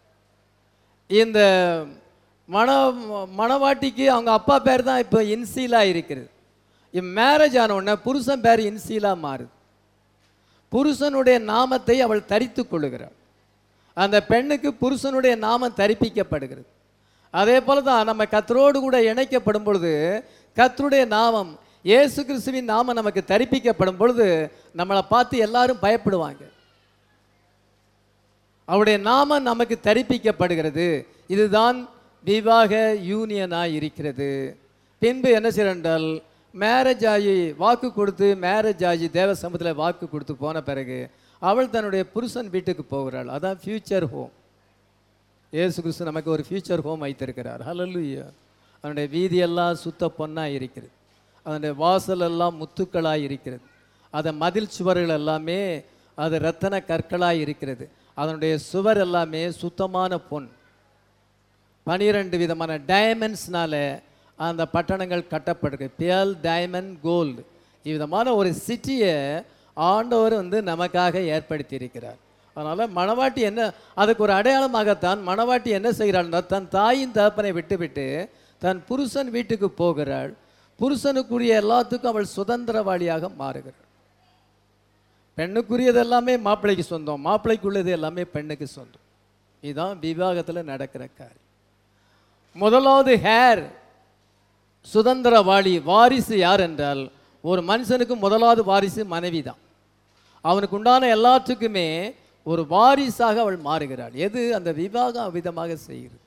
இந்த மண மணவாட்டிக்கு அவங்க அப்பா பேர் தான் இப்போ இன்சீலா இருக்கிறது மேரேஜ் ஆன உடனே புருஷன் பேர் இன்சீலா மாறுது புருஷனுடைய நாமத்தை அவள் தரித்து கொள்ளுகிறாள் அந்த பெண்ணுக்கு புருஷனுடைய நாமம் தரிப்பிக்கப்படுகிறது அதே போல தான் நம்ம கத்தரோடு கூட இணைக்கப்படும் பொழுது கத்தருடைய நாமம் இயேசு கிறிஸ்துவின் நாமம் நமக்கு தரிப்பிக்கப்படும் பொழுது நம்மளை பார்த்து எல்லாரும் பயப்படுவாங்க அவருடைய நாமம் நமக்கு தரிப்பிக்கப்படுகிறது இதுதான் விவாக யூனியனாக இருக்கிறது பின்பு என்ன செய்யறால் மேரேஜ் ஆகி வாக்கு கொடுத்து மேரேஜ் ஆகி தேவ சமூகத்தில் வாக்கு கொடுத்து போன பிறகு அவள் தன்னுடைய புருஷன் வீட்டுக்கு போகிறாள் அதான் ஃபியூச்சர் ஹோம் இயேசு கிறிஸ்து நமக்கு ஒரு ஃபியூச்சர் ஹோம் வைத்திருக்கிறார் ஹalleluya அவனுடைய வீதியெல்லாம் சுத்த பொன்னாக இருக்கிறது அதனுடைய வாசல் எல்லாம் முத்துக்களாக இருக்கிறது அது மதில் சுவர்கள் எல்லாமே அது ரத்தன கற்களாய் இருக்கிறது அதனுடைய சுவர் எல்லாமே சுத்தமான பொன் பனிரெண்டு விதமான டைமண்ட்ஸ்னால அந்த பட்டணங்கள் கட்டப்படுது பியல் டைமண்ட் கோல்டு இவ்விதமான ஒரு சிட்டியை ஆண்டவர் வந்து நமக்காக ஏற்படுத்தி இருக்கிறார் அதனால் மணவாட்டி என்ன அதுக்கு ஒரு அடையாளமாகத்தான் மணவாட்டி என்ன செய்கிறாள்னா தன் தாயின் தகப்பனை விட்டுவிட்டு தன் புருஷன் வீட்டுக்கு போகிறாள் புருஷனுக்குரிய எல்லாத்துக்கும் அவள் சுதந்திரவாளியாக மாறுகிறாள் பெண்ணுக்குரியது எல்லாமே மாப்பிள்ளைக்கு சொந்தம் மாப்பிள்ளைக்குள்ளது எல்லாமே பெண்ணுக்கு சொந்தம் இதுதான் விவாகத்தில் நடக்கிற காரியம் முதலாவது ஹேர் சுதந்திரவாளி வாரிசு யார் என்றால் ஒரு மனுஷனுக்கு முதலாவது வாரிசு மனைவி தான் அவனுக்கு உண்டான எல்லாத்துக்குமே ஒரு வாரிசாக அவள் மாறுகிறாள் எது அந்த விவாகம் விதமாக செய்கிறது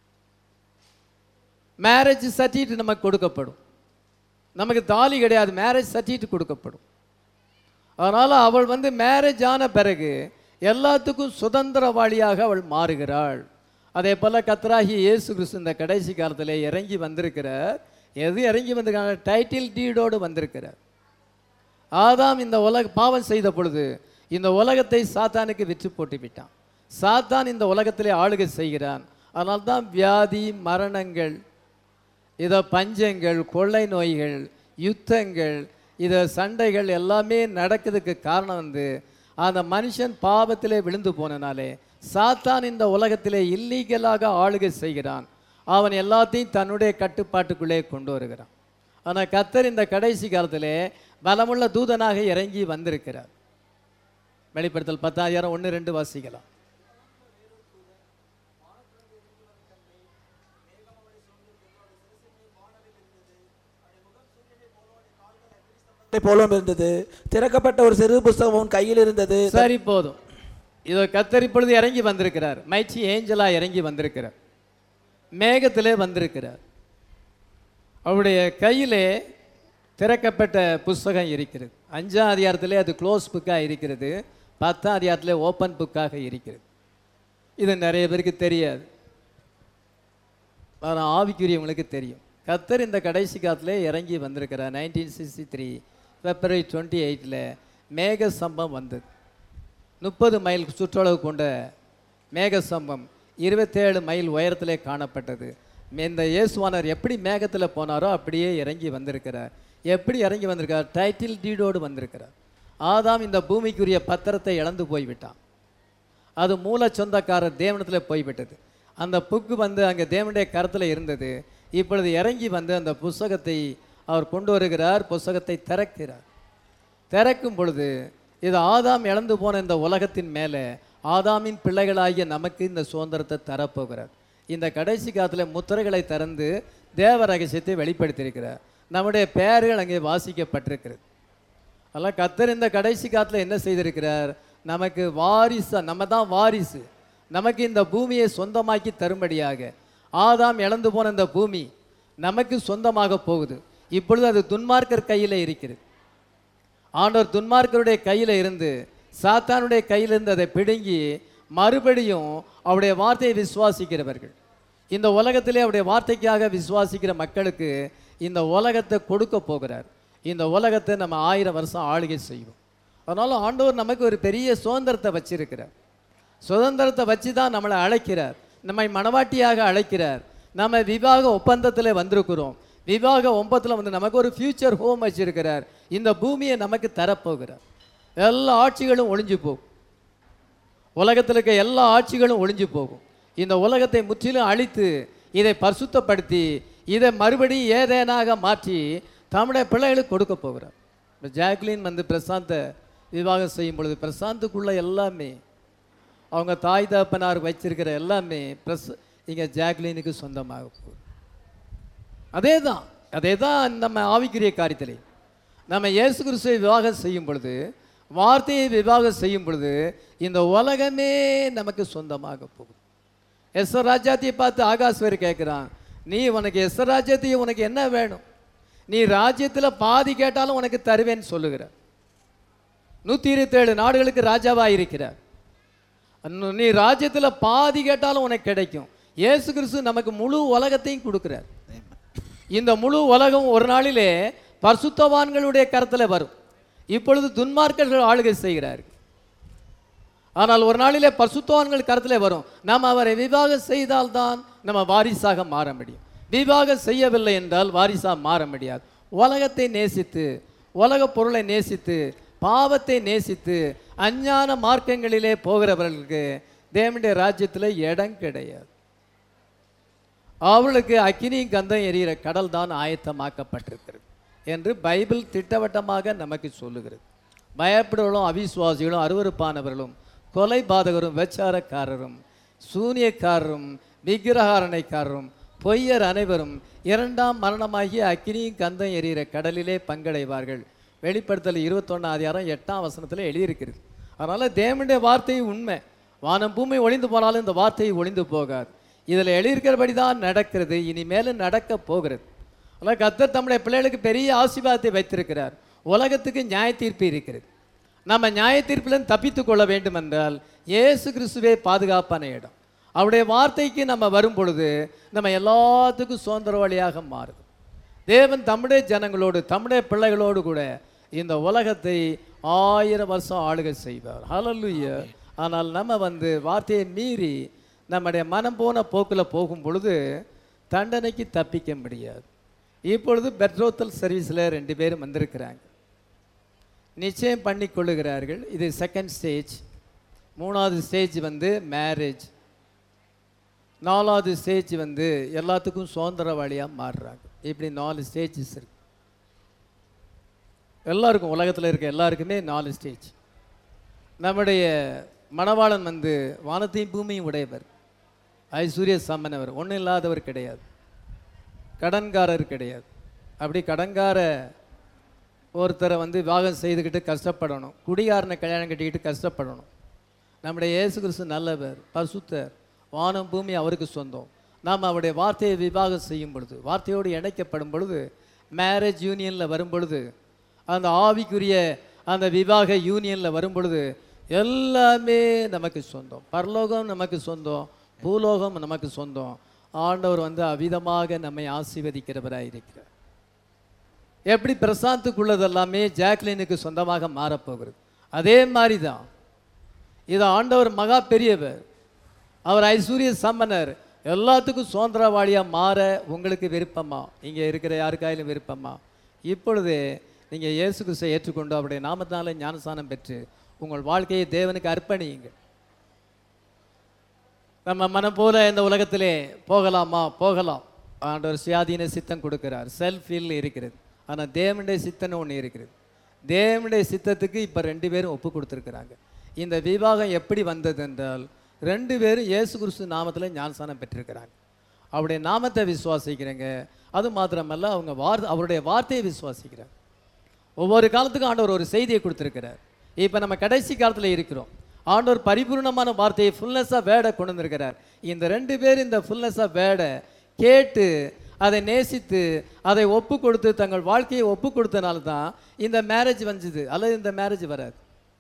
மேரேஜ் சர்டிஃபிகேட் நமக்கு கொடுக்கப்படும் நமக்கு தாலி கிடையாது மேரேஜ் சர்டிஃபிகேட் கொடுக்கப்படும் அதனால் அவள் வந்து மேரேஜ் ஆன பிறகு எல்லாத்துக்கும் சுதந்திரவாளியாக அவள் மாறுகிறாள் அதே போல் கத்ராகி இயேசு கிறிஸ்து இந்த கடைசி காலத்தில் இறங்கி வந்திருக்கிறார் எது இறங்கி வந்திருக்காங்க டைட்டில் டீடோடு வந்திருக்கிறார் ஆதாம் இந்த உலக பாவம் செய்த பொழுது இந்த உலகத்தை சாத்தானுக்கு விற்று போட்டு விட்டான் சாத்தான் இந்த உலகத்திலே ஆளுகை செய்கிறான் அதனால தான் வியாதி மரணங்கள் இதை பஞ்சங்கள் கொள்ளை நோய்கள் யுத்தங்கள் இதை சண்டைகள் எல்லாமே நடக்கிறதுக்கு காரணம் வந்து அந்த மனுஷன் பாவத்திலே விழுந்து போனனாலே சாத்தான் இந்த உலகத்திலே இல்லீகலாக ஆளுகை செய்கிறான் அவன் எல்லாத்தையும் தன்னுடைய கட்டுப்பாட்டுக்குள்ளே கொண்டு வருகிறான் ஆனால் கத்தர் இந்த கடைசி காலத்திலே பலமுள்ள தூதனாக இறங்கி வந்திருக்கிறார் வெளிப்படுத்தல் பத்தாயிரம் ஒன்று ரெண்டு வாசிக்கலாம் போலும் இருந்தது திறக்கப்பட்ட ஒரு சிறு புஸ்தகம் உன் கையில் இருந்தது சரி போதும் இதோ கத்தர் இப்பொழுது இறங்கி வந்திருக்கிறார் மைச்சி ஏஞ்சலா இறங்கி வந்திருக்கிறார் மேகத்திலே வந்திருக்கிறார் அவருடைய கையிலே திறக்கப்பட்ட புஸ்தகம் இருக்கிறது அஞ்சாம் அதிகாரத்திலே அது க்ளோஸ் புக்காக இருக்கிறது பத்தாம் அதிகாரத்திலே ஓப்பன் புக்காக இருக்கிறது இது நிறைய பேருக்கு தெரியாது ஆனால் ஆவிக்குரியவங்களுக்கு தெரியும் கத்தர் இந்த கடைசி காலத்திலே இறங்கி வந்திருக்கிறார் nineteen sixty three February twenty எயிட்டில் மேக சம்பம் வந்தது முப்பது மைல் சுற்றளவு கொண்ட மேக சம்பம் இருபத்தேழு மைல் உயரத்திலே காணப்பட்டது இந்த இயேசுவானவர் எப்படி மேகத்தில் போனாரோ அப்படியே இறங்கி வந்திருக்கிறார் எப்படி இறங்கி வந்திருக்கார் டைட்டில் டீடோடு வந்திருக்கிறார் ஆதாம் இந்த பூமிக்குரிய பத்திரத்தை இழந்து போய்விட்டான் அது மூல சொந்தக்காரர் தேவனத்தில் போய்விட்டது அந்த புக்கு வந்து அங்கே தேவனுடைய கரத்தில் இருந்தது இப்பொழுது இறங்கி வந்து அந்த புஸ்தகத்தை அவர் கொண்டு வருகிறார் புஸ்தகத்தை திறக்கிறார் திறக்கும் பொழுது இது ஆதாம் இழந்து போன இந்த உலகத்தின் மேலே ஆதாமின் பிள்ளைகளாகிய நமக்கு இந்த சுதந்திரத்தை தரப்போகிறார் இந்த கடைசி காலத்தில் முத்திரைகளை திறந்து தேவ ரகசியத்தை வெளிப்படுத்தியிருக்கிறார் நம்முடைய பெயர்கள் அங்கே வாசிக்கப்பட்டிருக்கிறது அதெல்லாம் கத்தர் இந்த கடைசி காலத்தில் என்ன செய்திருக்கிறார் நமக்கு வாரிசு நம்ம தான் வாரிசு நமக்கு இந்த பூமியை சொந்தமாக்கி தரும்படியாக ஆதாம் இழந்து போன இந்த பூமி நமக்கு சொந்தமாக போகுது இப்பொழுது அது துன்மார்க்கர் கையில் இருக்கிறது ஆண்டவர் துன்மார்க்கருடைய கையில் இருந்து சாத்தானுடைய கையில் இருந்து அதை பிடுங்கி மறுபடியும் அவருடைய வார்த்தையை விசுவாசிக்கிறவர்கள் இந்த உலகத்திலே அவருடைய வார்த்தைக்காக விசுவாசிக்கிற மக்களுக்கு இந்த உலகத்தை கொடுக்க போகிறார் இந்த உலகத்தை நம்ம ஆயிரம் வருஷம் ஆளுகை செய்வோம் அதனால ஆண்டவர் நமக்கு ஒரு பெரிய சுதந்திரத்தை வச்சிருக்கிறார் சுதந்திரத்தை வச்சு தான் நம்மளை அழைக்கிறார் நம்மை மனவாட்டியாக அழைக்கிறார் நம்ம விவாக ஒப்பந்தத்தில் வந்திருக்கிறோம் விவாக ஒப்பந்தத்தில் வந்து நமக்கு ஒரு ஃபியூச்சர் ஹோம் வச்சிருக்கிறார் இந்த பூமியை நமக்கு தரப்போகிறார் எல்லா ஆட்சிகளும் ஒளிஞ்சு போகும் உலகத்தில் இருக்க எல்லா ஆட்சிகளும் ஒளிஞ்சு போகும் இந்த உலகத்தை முற்றிலும் அழித்து இதை பரிசுத்தப்படுத்தி இதை மறுபடியும் ஏதேனாக மாற்றி தம்முடைய பிள்ளைகளுக்கு கொடுக்க போகிறார் இப்போ ஜாக்லின் வந்து பிரசாந்தை விவாகம் செய்யும் பொழுது பிரசாந்துக்குள்ள எல்லாமே அவங்க தாய் தகப்பனார் வச்சிருக்கிற எல்லாமே பிரஸ் இங்கே ஜாக்லினுக்கு சொந்தமாக போகுது அதே தான் அதே தான் நம்ம ஆவிக்குரிய காரியத்திலே நம்ம இயேசு கிறிஸ்துவை விவாகம் செய்யும் பொழுது வார்த்தையை விவாகம் செய்யும் பொழுது இந்த உலகமே நமக்கு சொந்தமாக போகுது எஸ்வர் ராஜாத்தியை பார்த்து ஆகாஸ்வரி கேட்குறான் நீ உனக்கு எஸ்வர் ராஜ்யத்தையும் உனக்கு என்ன வேணும் நீ ராஜ்யத்தில் பாதி கேட்டாலும் உனக்கு தருவேன்னு சொல்லுகிறார் நூற்றி இருபத்தேழு நாடுகளுக்கு ராஜாவாக இருக்கிறார் அன்னு- நீ ராஜ்யத்தில் பாதி கேட்டாலும் உனக்கு கிடைக்கும் இயேசு கிறிஸ்து நமக்கு முழு உலகத்தையும் கொடுக்குறார் இந்த முழு உலகம் ஒரு நாளிலே பரிசுத்தவான்களுடைய கரத்தில் வரும் இப்பொழுது துன்மார்க்கர்கள் ஆளுகை செய்கிறார்கள் ஆனால் ஒரு நாளிலே பசுத்தவான்கள் கருத்தில் வரும் நாம் அவரை விவாகம் செய்தால்தான் நம்ம வாரிசாக மாற முடியும் விவாகம் செய்யவில்லை என்றால் வாரிசாக மாற முடியாது உலகத்தை நேசித்து உலக பொருளை நேசித்து பாவத்தை நேசித்து அஞ்ஞான மார்க்கங்களிலே போகிறவர்களுக்கு தேவனுடைய ராஜ்யத்தில் இடம் கிடையாது அவளுக்கு அக்கினியும் கந்தம் எரிகிற கடல் தான் ஆயத்தமாக்கப்பட்டிருக்கிறது என்று பைபிள் திட்டவட்டமாக நமக்கு சொல்லுகிறது பயப்படுகளும் அவிசுவாசிகளும் அருவருப்பானவர்களும் கொலை பாதகரும் விபச்சாரக்காரரும் சூனியக்காரரும் விக்கிரகாரணைக்காரரும் பொய்யர் அனைவரும் இரண்டாம் மரணமாகிய அக்கினியும் கந்தம் எரிகிற கடலிலே பங்கடைவார்கள் வெளிப்படுத்தல் இருபத்தொன்னு அதிகாரம் எட்டாம் வசனத்தில் எழுதியிருக்கிறது அதனால் தேவனுடைய வார்த்தை உண்மை வானம் பூமி ஒளிந்து போனாலும் இந்த வார்த்தை ஒளிந்து போகாது இதில் எழுதியிருக்கிறபடி தான் நடக்கிறது இனிமேலும் நடக்க போகிறது ஆனால் கத்தர் தம்முடைய பிள்ளைகளுக்கு பெரிய ஆசீர்வாதத்தை வைத்திருக்கிறார் உலகத்துக்கு நியாய தீர்ப்பு இருக்கிறது நம்ம நியாய தீர்ப்பிலிருந்து தப்பித்துக் கொள்ள வேண்டும் என்றால் இயேசு கிறிஸ்துவே பாதுகாப்பான இடம் அவருடைய வார்த்தைக்கு நம்ம வரும் பொழுது நம்ம எல்லாத்துக்கும் சுதந்திரவாளியாக மாறுது தேவன் தம்முடைய ஜனங்களோடு தம்முடைய பிள்ளைகளோடு கூட இந்த உலகத்தை ஆயிரம் வருஷம் ஆளுகை செய்வார் ஹalleluya ஆனால் நம்ம வந்து வார்த்தையை மீறி நம்முடைய மனம் போன போக்கில் போகும் பொழுது தண்டனைக்கு தப்பிக்க முடியாது இப்பொழுது பெட்ரோத்தல் சர்வீஸில் ரெண்டு பேரும் வந்திருக்கிறாங்க நிச்சயம் பண்ணி கொள்ளுகிறார்கள் இது செகண்ட் ஸ்டேஜ் மூணாவது ஸ்டேஜ் வந்து மேரேஜ் நாலாவது ஸ்டேஜ் வந்து எல்லாத்துக்கும் சுதந்திரவாளியாக மாறுறாங்க இப்படி நாலு ஸ்டேஜஸ் இருக்கு எல்லாருக்கும் உலகத்தில் இருக்க எல்லாருக்குமே நாலு ஸ்டேஜ் நம்முடைய மணவாளன் வந்து வானத்தையும் பூமியும் உடையவர் ஐஸ்வர்ய சம்மனவர் ஒன்றும் இல்லாதவர் கிடையாது கடன்காரர் கிடையாது அப்படி கடன்கார ஒருத்தரை வந்து விவாகம் செய்துக்கிட்டு கஷ்டப்படணும் குடிகாரனை கல்யாணம் கட்டிக்கிட்டு கஷ்டப்படணும் நம்முடைய இயேசு கிறிஸ்து நல்லவர் பரிசுத்தர் வானம் பூமி அவருக்கு சொந்தம் நாம் அவருடைய வார்த்தையை விவாகம் செய்யும் பொழுது வார்த்தையோடு இணைக்கப்படும் பொழுது மேரேஜ் யூனியனில் வரும் பொழுது அந்த ஆவிக்குரிய அந்த விவாக யூனியனில் வரும் பொழுது எல்லாமே நமக்கு சொந்தம் பரலோகம் நமக்கு சொந்தம் பூலோகம் நமக்கு சொந்தம் ஆண்டவர் வந்து அவிதமாக நம்மை ஆசீர்வதிக்கிறவராக இருக்கிறார் எப்படி பிரசாந்துக்குள்ளது எல்லாமே ஜாக்லினுக்கு சொந்தமாக மாறப்போகிறது அதே மாதிரி தான் இது ஆண்டவர் மகா பெரியவர் அவர் ஐஸ்வர்ய சம்மனர் எல்லாத்துக்கும் சுதந்திரவாளியாக மாற உங்களுக்கு விருப்பமா இங்கே இருக்கிற யாருக்காயிலும் விருப்பமா இப்பொழுதே நீங்கள் இயேசு கிறிஸ்துவை ஏற்றுக்கொண்டு அவருடைய நாமத்தினால ஞானஸ்தானம் பெற்று உங்கள் வாழ்க்கையை தேவனுக்கு அர்ப்பணியுங்கள் நம்ம மனம் போல இந்த உலகத்திலே போகலாமா போகலாம் ஆண்டவர் சுயாதீன சித்தம் கொடுக்கிறார் செல்ஃப் வில் இருக்கிறது ஆனால் தேவனுடைய சித்தன்னு ஒன்று இருக்கிறது தேவனுடைய சித்தத்துக்கு இப்போ ரெண்டு பேரும் ஒப்பு கொடுத்துருக்குறாங்க இந்த விவாகம் எப்படி வந்தது என்றால் ரெண்டு பேரும் இயேசு கிறிஸ்து நாமத்தில் ஞானஸ்தானம் பெற்றிருக்கிறாங்க அவருடைய நாமத்தை விசுவாசிக்கிறேங்க அது மாத்திரமல்ல அவங்க வார் அவருடைய வார்த்தையை விசுவாசிக்கிறாங்க ஒவ்வொரு காலத்துக்கும் ஆண்டவர் ஒரு செய்தியை கொடுத்துருக்கிறார் இப்போ நம்ம கடைசி காலத்தில் இருக்கிறோம் ஆண்டவர் பரிபூர்ணமான வார்த்தையை ஃபுல்னஸாக வேடை கொண்டு வந்திருக்கிறார் இந்த ரெண்டு பேர் இந்த ஃபுல்னஸாக வேடை கேட்டு அதை நேசித்து அதை ஒப்பு கொடுத்து தங்கள் வாழ்க்கையை ஒப்பு கொடுத்தனால தான் இந்த மேரேஜ் வந்துது அல்லது இந்த மேரேஜ் வராது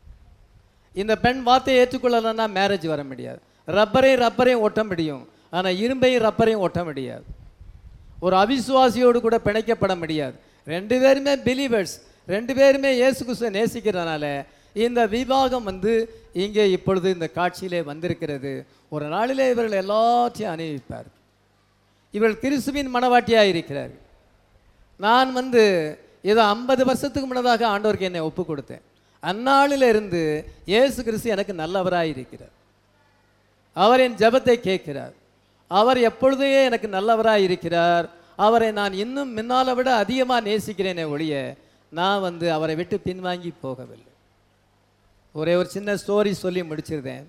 இந்த பெண் வார்த்தையை ஏற்றுக்கொள்ளலைன்னா மேரேஜ் வர முடியாது ரப்பரையும் ரப்பரையும் ஒட்ட முடியும் ஆனால் இரும்பையும் ரப்பரையும் ஒட்ட முடியாது ஒரு அவிசுவாசியோடு கூட பிணைக்கப்பட முடியாது ரெண்டு பேருமே பிலீவர்ஸ் ரெண்டு பேருமே இயேசு கிறிஸ்துவை நேசிக்கிறதுனால இந்த விவாகம் வந்து இங்கே இப்பொழுது இந்த காட்சியிலே வந்திருக்கிறது ஒரு நாளிலே இவர்கள் எல்லாத்தையும் அணிவிப்பார் இவர்கள் கிறிஸ்துவின் மனவாட்டியாக இருக்கிறார்கள் நான் வந்து ஏதோ ஐம்பது வருஷத்துக்கு முன்னதாக ஆண்டவருக்கு என்னை ஒப்பு கொடுத்தேன் அந்நாளில் இருந்து இயேசு கிறிஸ்து எனக்கு நல்லவராக இருக்கிறார் அவர் என் ஜெபத்தை கேட்கிறார் அவர் எப்பொழுதே எனக்கு நல்லவராக இருக்கிறார் அவரை நான் இன்னும் முன்னால விட அதிகமாக நேசிக்கிறேனே ஒழிய நான் வந்து அவரை விட்டு பின்வாங்கி போகவில்லை ஒரே ஒரு சின்ன ஸ்டோரி சொல்லி முடிச்சிருந்தேன்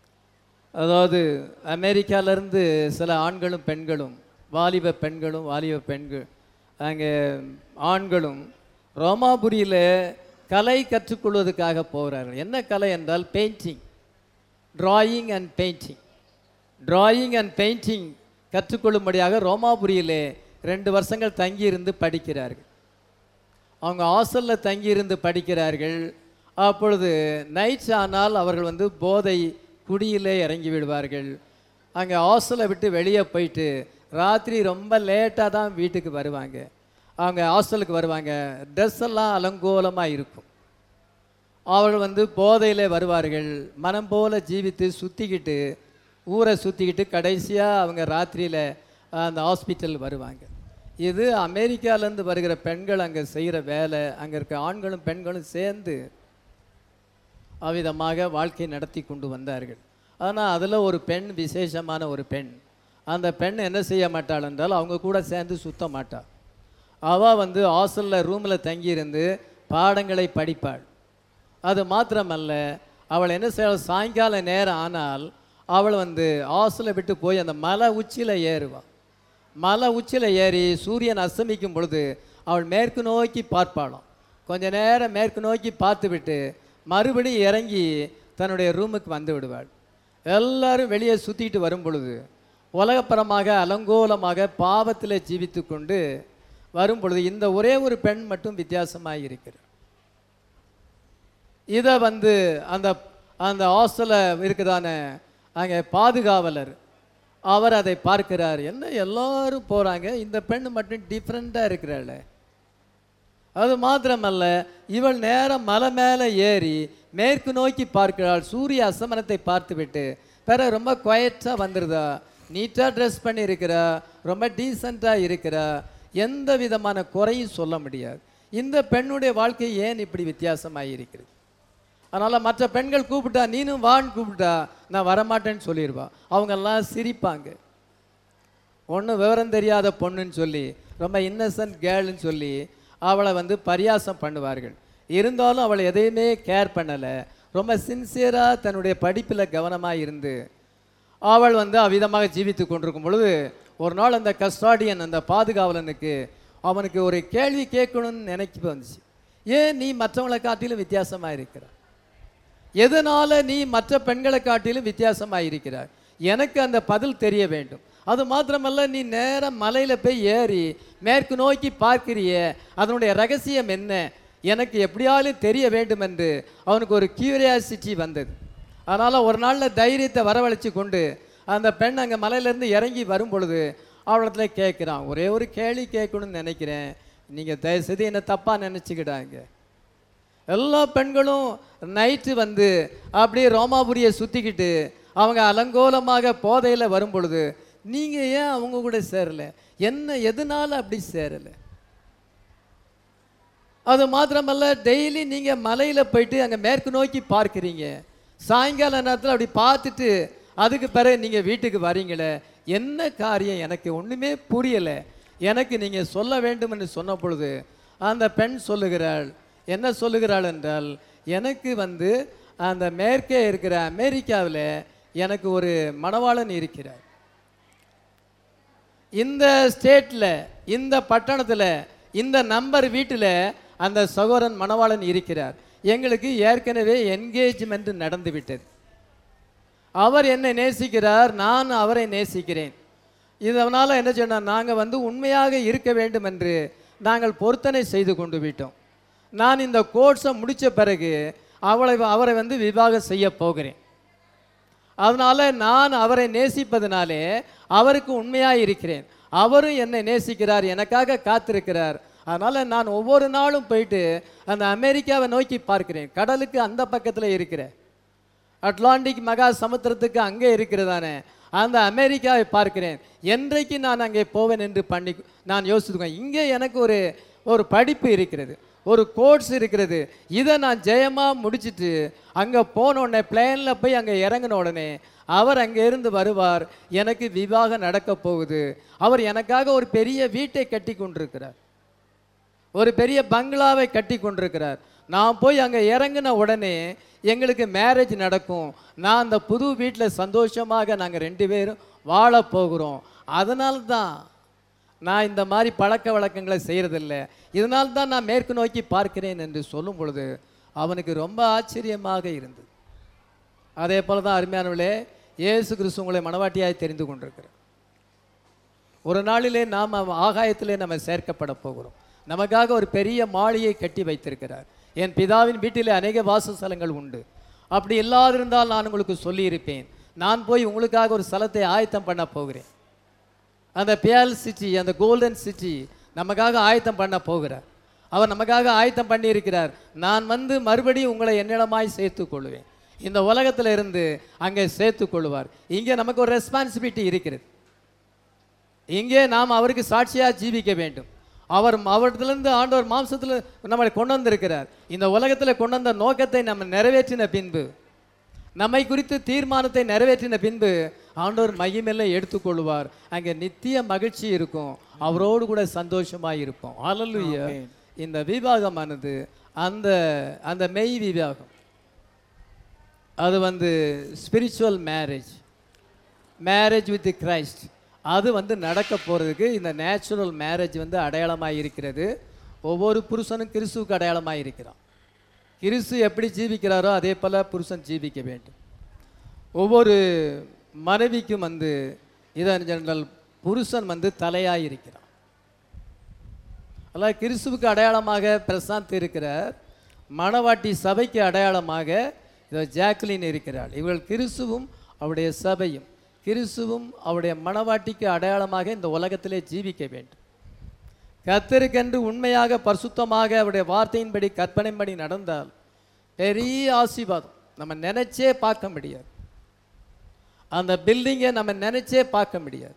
அதாவது அமெரிக்காவிலேருந்து சில ஆண்களும் பெண்களும் வாலிப பெண்களும் வாலிப பெண்கள் அங்கே ஆண்களும் ரோமாபுரியில் கலை கற்றுக்கொள்வதற்காக போகிறார்கள் என்ன கலை என்றால் painting drawing and painting drawing and painting கற்றுக்கொள்ளும்படியாக ரோமாபுரியிலே ரெண்டு வருஷங்கள் தங்கியிருந்து படிக்கிறார்கள் அவங்க ஹாஸ்டலில் தங்கியிருந்து படிக்கிறார்கள் அப்பொழுது நைட்ஸ் ஆனால் அவர்கள் வந்து போதை குடியிலே இறங்கி விடுவார்கள் அங்கே ஹாஸ்டலை விட்டு வெளியே போயிட்டு ராத்திரி ரொம்ப லேட்டாக தான் வீட்டுக்கு வருவாங்க அவங்க ஹாஸ்டலுக்கு வருவாங்க ட்ரெஸ் எல்லாம் அலங்கோலமாக இருக்கும் அவர்கள் வந்து போதையில் வருவார்கள் மனம் போல ஜீவித்து சுற்றிக்கிட்டு ஊரை சுற்றிக்கிட்டு கடைசியாக அவங்க ராத்திரியில் அந்த ஹாஸ்பிட்டல் வருவாங்க இது அமெரிக்காலேருந்து வருகிற பெண்கள் அங்கே செய்கிற வேலை அங்கே இருக்க ஆண்களும் பெண்களும் சேர்ந்து அவ்விதமாக வாழ்க்கை நடத்தி கொண்டு வந்தார்கள் ஆனால் அதில் ஒரு பெண் விசேஷமான ஒரு பெண் அந்த பெண் என்ன செய்ய மாட்டாள் என்றால் அவங்க கூட சேர்ந்து சுத்த மாட்டாள் அவள் வந்து ஹாஸ்டலில் ரூமில் தங்கியிருந்து பாடங்களை படிப்பாள் அது மாத்திரமல்ல அவள் என்ன செய்ய சாயங்கால நேரம் ஆனால் அவள் வந்து ஹாஸ்டலை விட்டு போய் அந்த மலை உச்சியில் ஏறுவாள் மலை உச்சியில் ஏறி சூரியன் அஸ்தமிக்கும் பொழுது அவள் மேற்கு நோக்கி பார்ப்பாளாம் கொஞ்ச நேரம் மேற்கு நோக்கி பார்த்துவிட்டு மறுபடியும் இறங்கி தன்னுடைய ரூமுக்கு வந்து விடுவாள் எல்லாரும் வெளியே சுற்றிட்டு வரும் பொழுது உலகப்பரமாக அலங்கோலமாக பாவத்தில் ஜீவித்து கொண்டு வரும் பொழுது இந்த ஒரே ஒரு பெண் மட்டும் வித்தியாசமாக இருக்கிறார் இதை வந்து அந்த அந்த ஹாஸ்டலில் இருக்குதான அங்கே பாதுகாவலர் அவர் அதை பார்க்கிறார் என்ன எல்லாரும் போகிறாங்க இந்த பெண் மட்டும் டிஃப்ரெண்ட்டாக இருக்கிறாள் அது மாத்திரமல்ல இவள் நேரம் மலை மேலே ஏறி மேற்கு நோக்கி பார்க்கிறாள் சூரிய அஸ்தமனத்தை பார்த்துவிட்டு பிற ரொம்ப குவைட்டாக வந்துடுதா நீட்டாக ட்ரெஸ் பண்ணி இருக்கிறா ரொம்ப டீசெண்டாக இருக்கிறா எந்த விதமான குறையும் சொல்ல முடியாது இந்த பெண்ணுடைய வாழ்க்கை ஏன் இப்படி வித்தியாசமாக இருக்கிறது அதனால் மற்ற பெண்கள் கூப்பிட்டா நீனும் வான்னு கூப்பிட்டா நான் வரமாட்டேன்னு சொல்லிடுவா அவங்கெல்லாம் சிரிப்பாங்க ஒன்றும் விவரம் தெரியாத பொண்ணுன்னு சொல்லி ரொம்ப இன்னசென்ட் கேர்ள்னு சொல்லி அவளை வந்து பரியாசம் பண்ணுவார்கள் இருந்தாலும் அவளை எதையுமே கேர் பண்ணலை ரொம்ப சின்சியராக தன்னுடைய படிப்பில் கவனமாக இருந்து அவள் வந்து அவ்விதமாக ஜீவித்து கொண்டிருக்கும் பொழுது ஒரு நாள் அந்த கஸ்டாடியன் அந்த பாதுகாவலனுக்கு அவனுக்கு ஒரு கேள்வி கேட்கணும்னு நினைப்பு வந்துச்சு ஏன் நீ மற்றவங்களை காட்டிலும் வித்தியாசமாக இருக்கிற எதனால நீ மற்ற பெண்களை காட்டிலும் வித்தியாசமாக இருக்கிறாய் எனக்கு அந்த பதில் தெரிய வேண்டும் அது மாத்திரமல்ல நீ நேரா மலையில போய் ஏறி மேற்கு நோக்கி பார்க்கிறியே அதனுடைய ரகசியம் என்ன எனக்கு எப்படியாலும் தெரிய வேண்டும் என்று அவனுக்கு ஒரு கியூரியாசிட்டி வந்தது அதனால் ஒரு நாளில் தைரியத்தை வரவழைச்சு கொண்டு அந்த பெண் அங்கே மலையிலேருந்து இறங்கி வரும் பொழுது அவளத்துல கேட்குறான் ஒரே ஒரு கேள்வி கேட்கணும்னு நினைக்கிறேன் நீங்கள் தயவுசெய்து என்ன தப்பாக நினச்சிக்கிட்டாங்க எல்லா பெண்களும் நைட்டு வந்து அப்படியே ரோமாபுரியை சுற்றிக்கிட்டு அவங்க அலங்கோலமாக போதையில் வரும் பொழுது நீங்கள் ஏன் அவங்க கூட சேரல என்ன எதனால அப்படி சேரலை அது மாத்திரமல்ல டெய்லி நீங்கள் மலையில் போயிட்டு அங்கே மேற்கு நோக்கி பார்க்குறீங்க சாயங்கால நேரத்தில் அப்படி பார்த்துட்டு அதுக்கு பிறகு நீங்கள் வீட்டுக்கு வரீங்களே என்ன காரியம் எனக்கு ஒன்றுமே புரியலை எனக்கு நீங்கள் சொல்ல வேண்டும் என்று சொன்ன பொழுது அந்த பெண் சொல்லுகிறாள் என்ன சொல்லுகிறாள் என்றால் எனக்கு வந்து அந்த மேற்கே இருக்கிற அமெரிக்காவில் எனக்கு ஒரு மணவாளன் இருக்கிறார் இந்த ஸ்டேட்டில் இந்த பட்டணத்தில் இந்த நம்பர் வீட்டில் அந்த சகோதரன் மணவாளன் இருக்கிறார் எங்களுக்கு ஏற்கனவே என்கேஜ்மெண்ட் நடந்து விட்டது அவர் என்னை நேசிக்கிறார் நான் அவரை நேசிக்கிறேன் இதனால் என்ன சொன்னார் நாங்கள் வந்து உண்மையாக இருக்க வேண்டும் என்று நாங்கள் பொருத்தனை செய்து கொண்டு விட்டோம் நான் இந்த கோர்ஸை முடித்த பிறகு அவளை அவரை வந்து விவாகம் செய்ய போகிறேன் அதனால நான் அவரை நேசிப்பதனாலே அவருக்கு உண்மையாக இருக்கிறேன் அவரும் என்னை நேசிக்கிறார் எனக்காக காத்திருக்கிறார் அதனால நான் ஒவ்வொரு நாளும் போயிட்டு அந்த அமெரிக்காவை நோக்கி பார்க்கிறேன் கடலுக்கு அந்த பக்கத்தில் இருக்கிறேன் அட்லாண்டிக் மகா சமுத்திரத்துக்கு அங்கே இருக்கிறதானே அந்த அமெரிக்காவை பார்க்கிறேன் என்றைக்கு நான் அங்கே போவேன் என்று பண்ணி நான் யோசித்துக்கேன் இங்கே எனக்கு ஒரு ஒரு படிப்பு இருக்கிறது ஒரு கோர்ஸ் இருக்கிறது இதை நான் ஜெயமாக முடிச்சிட்டு அங்கே போன உடனே பிளேனில் போய் அங்கே இறங்கின உடனே அவர் அங்கே இருந்து வருவார் எனக்கு விவாகம் நடக்க போகுது அவர் எனக்காக ஒரு பெரிய வீட்டை கட்டி கொண்டிருக்கிறார் ஒரு பெரிய பங்களாவை கட்டி கொண்டிருக்கிறார் நான் போய் அங்கே இறங்கின உடனே எங்களுக்கு மேரேஜ் நடக்கும் நான் அந்த புது வீட்டில் சந்தோஷமாக நாங்கள் ரெண்டு பேரும் வாழ போகிறோம் அதனால தான் நான் இந்த மாதிரி பழக்க வழக்கங்களை செய்கிறதில்ல இதனால தான் நான் மேற்கு நோக்கி பார்க்கிறேன் என்று சொல்லும் பொழுது அவனுக்கு ரொம்ப ஆச்சரியமாக இருந்தது அதே போல தான் அருமையானவர்களே இயேசு கிறிஸ்து உங்களை மனவாட்டியாய் தெரிந்து கொண்டிருக்கிறார் ஒரு நாளிலே நாம் ஆகாயத்திலே நம்ம சேர்க்கப்பட போகிறோம் நமக்காக ஒரு பெரிய மாளிகை கட்டி வைத்திருக்கிறார் என் பிதாவின் வீட்டிலே அநேக வாசஸ்தலங்கள் உண்டு அப்படி இல்லாதிருந்தால் நான் உங்களுக்கு சொல்லியிருப்பேன் நான் போய் உங்களுக்காக ஒரு ஸ்தலத்தை ஆயத்தம் பண்ண போகிறேன் அந்த பியால் சிட்டி அந்த கோல்டன் சிட்டி நமக்காக ஆயத்தம் பண்ண போகிறார் அவர் நமக்காக ஆயத்தம் பண்ணியிருக்கிறார் நான் வந்து மறுபடியும் உங்களை என்னிடமாய் சேர்த்துக் கொள்வேன் இந்த உலகத்தில் இருந்து அங்கே சேர்த்துக் கொள்வார் இங்கே நமக்கு ஒரு ரெஸ்பான்சிபிலிட்டி இருக்கிறது இங்கே நாம் அவருக்கு சாட்சியாக ஜீவிக்க வேண்டும் அவர் அவரிடத்திலிருந்து ஆண்டவர் மாம்சத்தில் நம்மளை கொண்டு வந்திருக்கிறார் இந்த உலகத்தில் கொண்டு வந்த நோக்கத்தை நம்ம நிறைவேற்றின பின்பு நம்மை குறித்து தீர்மானத்தை நிறைவேற்றின பின்பு ஆண்டவர் மகிமெல்லாம் எடுத்துக்கொள்வார் அங்கே நித்திய மகிழ்ச்சி இருக்கும் அவரோடு கூட சந்தோஷமாக இருப்போம் ஹalleluya இந்த விவாகமானது அந்த அந்த மெய் விவாகம் அது வந்து spiritual marriage marriage with Christ அது வந்து நடக்க போகிறதுக்கு இந்த நேச்சுரல் மேரேஜ் வந்து அடையாளமாக இருக்கிறது ஒவ்வொரு புருஷனும் கிறிஸ்துவுக்கு அடையாளமாக இருக்கிறான் கிறிஸ்து எப்படி ஜீவிக்கிறாரோ அதே போல் புருஷன் ஜீவிக்க வேண்டும் ஒவ்வொரு மனைவிக்கும் வந்து இதன் ஜெனரல் புருஷன் வந்து தலையாக இருக்கிறான் அதாவது கிறிஸ்துவுக்கு அடையாளமாக பிரசாந்த் இருக்கிறார் மணவாட்டி சபைக்கு அடையாளமாக இதோ ஜாக்லின் இருக்கிறாள் இவர்கள் கிறிஸ்துவும் அவருடைய சபையும் கிறிஸ்துவும் அவருடைய மணவாட்டிக்கு அடையாளமாக இந்த உலகத்திலே ஜீவிக்க வேண்டும் கத்தருக்கென்று உண்மையாக பரிசுத்தமாக அவருடைய வார்த்தையின்படி கற்பனைப்படி நடந்தால் பெரிய ஆசீர்வாதம் நம்ம நினைச்சே பார்க்க முடியாது அந்த பில்டிங்கை நம்ம நினைச்சே பார்க்க முடியாது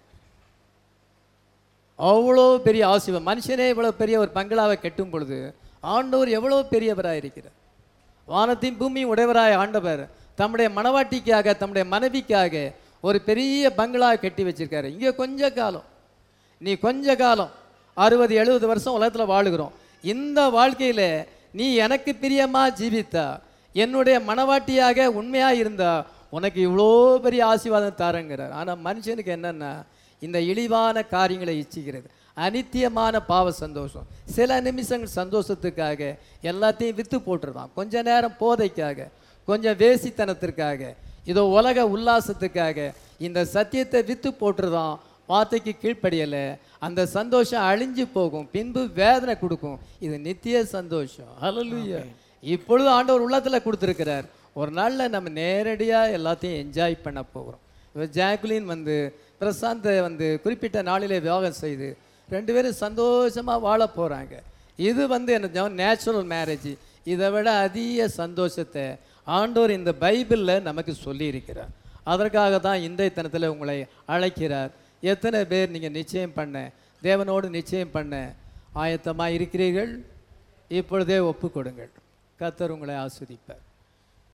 அவ்வளோ பெரிய ஆசீர்வாதம் மனுஷனே இவ்வளோ பெரிய ஒரு பங்களாவை கட்டும் பொழுது ஆண்டவர் எவ்வளோ பெரியவராக இருக்கிறார் வானத்தையும் பூமியும் உடையவராய் ஆண்டவர் தம்முடைய மணவாட்டிக்காக தம்முடைய மனைவிக்காக ஒரு பெரிய பங்களா கட்டி வச்சிருக்காரு இங்கே கொஞ்ச காலம் நீ கொஞ்ச காலம் அறுபது எழுபது வருஷம் உலகத்தில் வாழுகிறோம் இந்த வாழ்க்கையில் நீ எனக்கு பிரியமா ஜீவித்தா என்னுடைய மனவாட்டியாக உண்மையாக இருந்தா உனக்கு இவ்வளோ பெரிய ஆசீர்வாதம் தாரங்கிறார் ஆனால் மனுஷனுக்கு என்னன்னா இந்த இழிவான காரியங்களை இச்சிக்கிறது அனித்தியமான பாவ சந்தோஷம் சில நிமிஷங்கள் சந்தோஷத்துக்காக எல்லாத்தையும் விற்று போட்டுருவான் கொஞ்ச நேரம் போதைக்காக கொஞ்சம் வேசித்தனத்திற்காக இதோ உலக உல்லாசத்துக்காக இந்த சத்தியத்தை விற்று போட்டுருதான் வார்த்தைக்கு கீழ்ப்படியலை அந்த சந்தோஷம் அழிஞ்சு போகும் பின்பு வேதனை கொடுக்கும் இது நித்திய சந்தோஷம் ஹalleluya இப்பொழுது ஆண்டவர் உள்ளத்தில் கொடுத்துருக்கிறார் ஒரு நாளில் நம்ம நேரடியாக எல்லாத்தையும் என்ஜாய் பண்ண போகிறோம் இப்போ ஜாக்குலின் வந்து பிரசாந்தை வந்து குறிப்பிட்ட நாளிலே விவாகம் செய்து ரெண்டு பேரும் சந்தோஷமாக வாழ போகிறாங்க இது வந்து என்ன நேச்சுரல் மேரேஜ் இதை விட அதிக சந்தோஷத்தை ஆண்டவர் இந்த பைபிளில் நமக்கு சொல்லியிருக்கிறார் அதற்காக தான் இன்றைய தினத்தில் உங்களை அழைக்கிறார் எத்தனை பேர் நீங்கள் நிச்சயம் பண்ண தேவனோடு நிச்சயம் பண்ண ஆயத்தமாக இருக்கிறீர்கள் இப்பொழுதே ஒப்பு கொடுங்கள் கத்தர் உங்களை ஆஸ்வதிப்பார்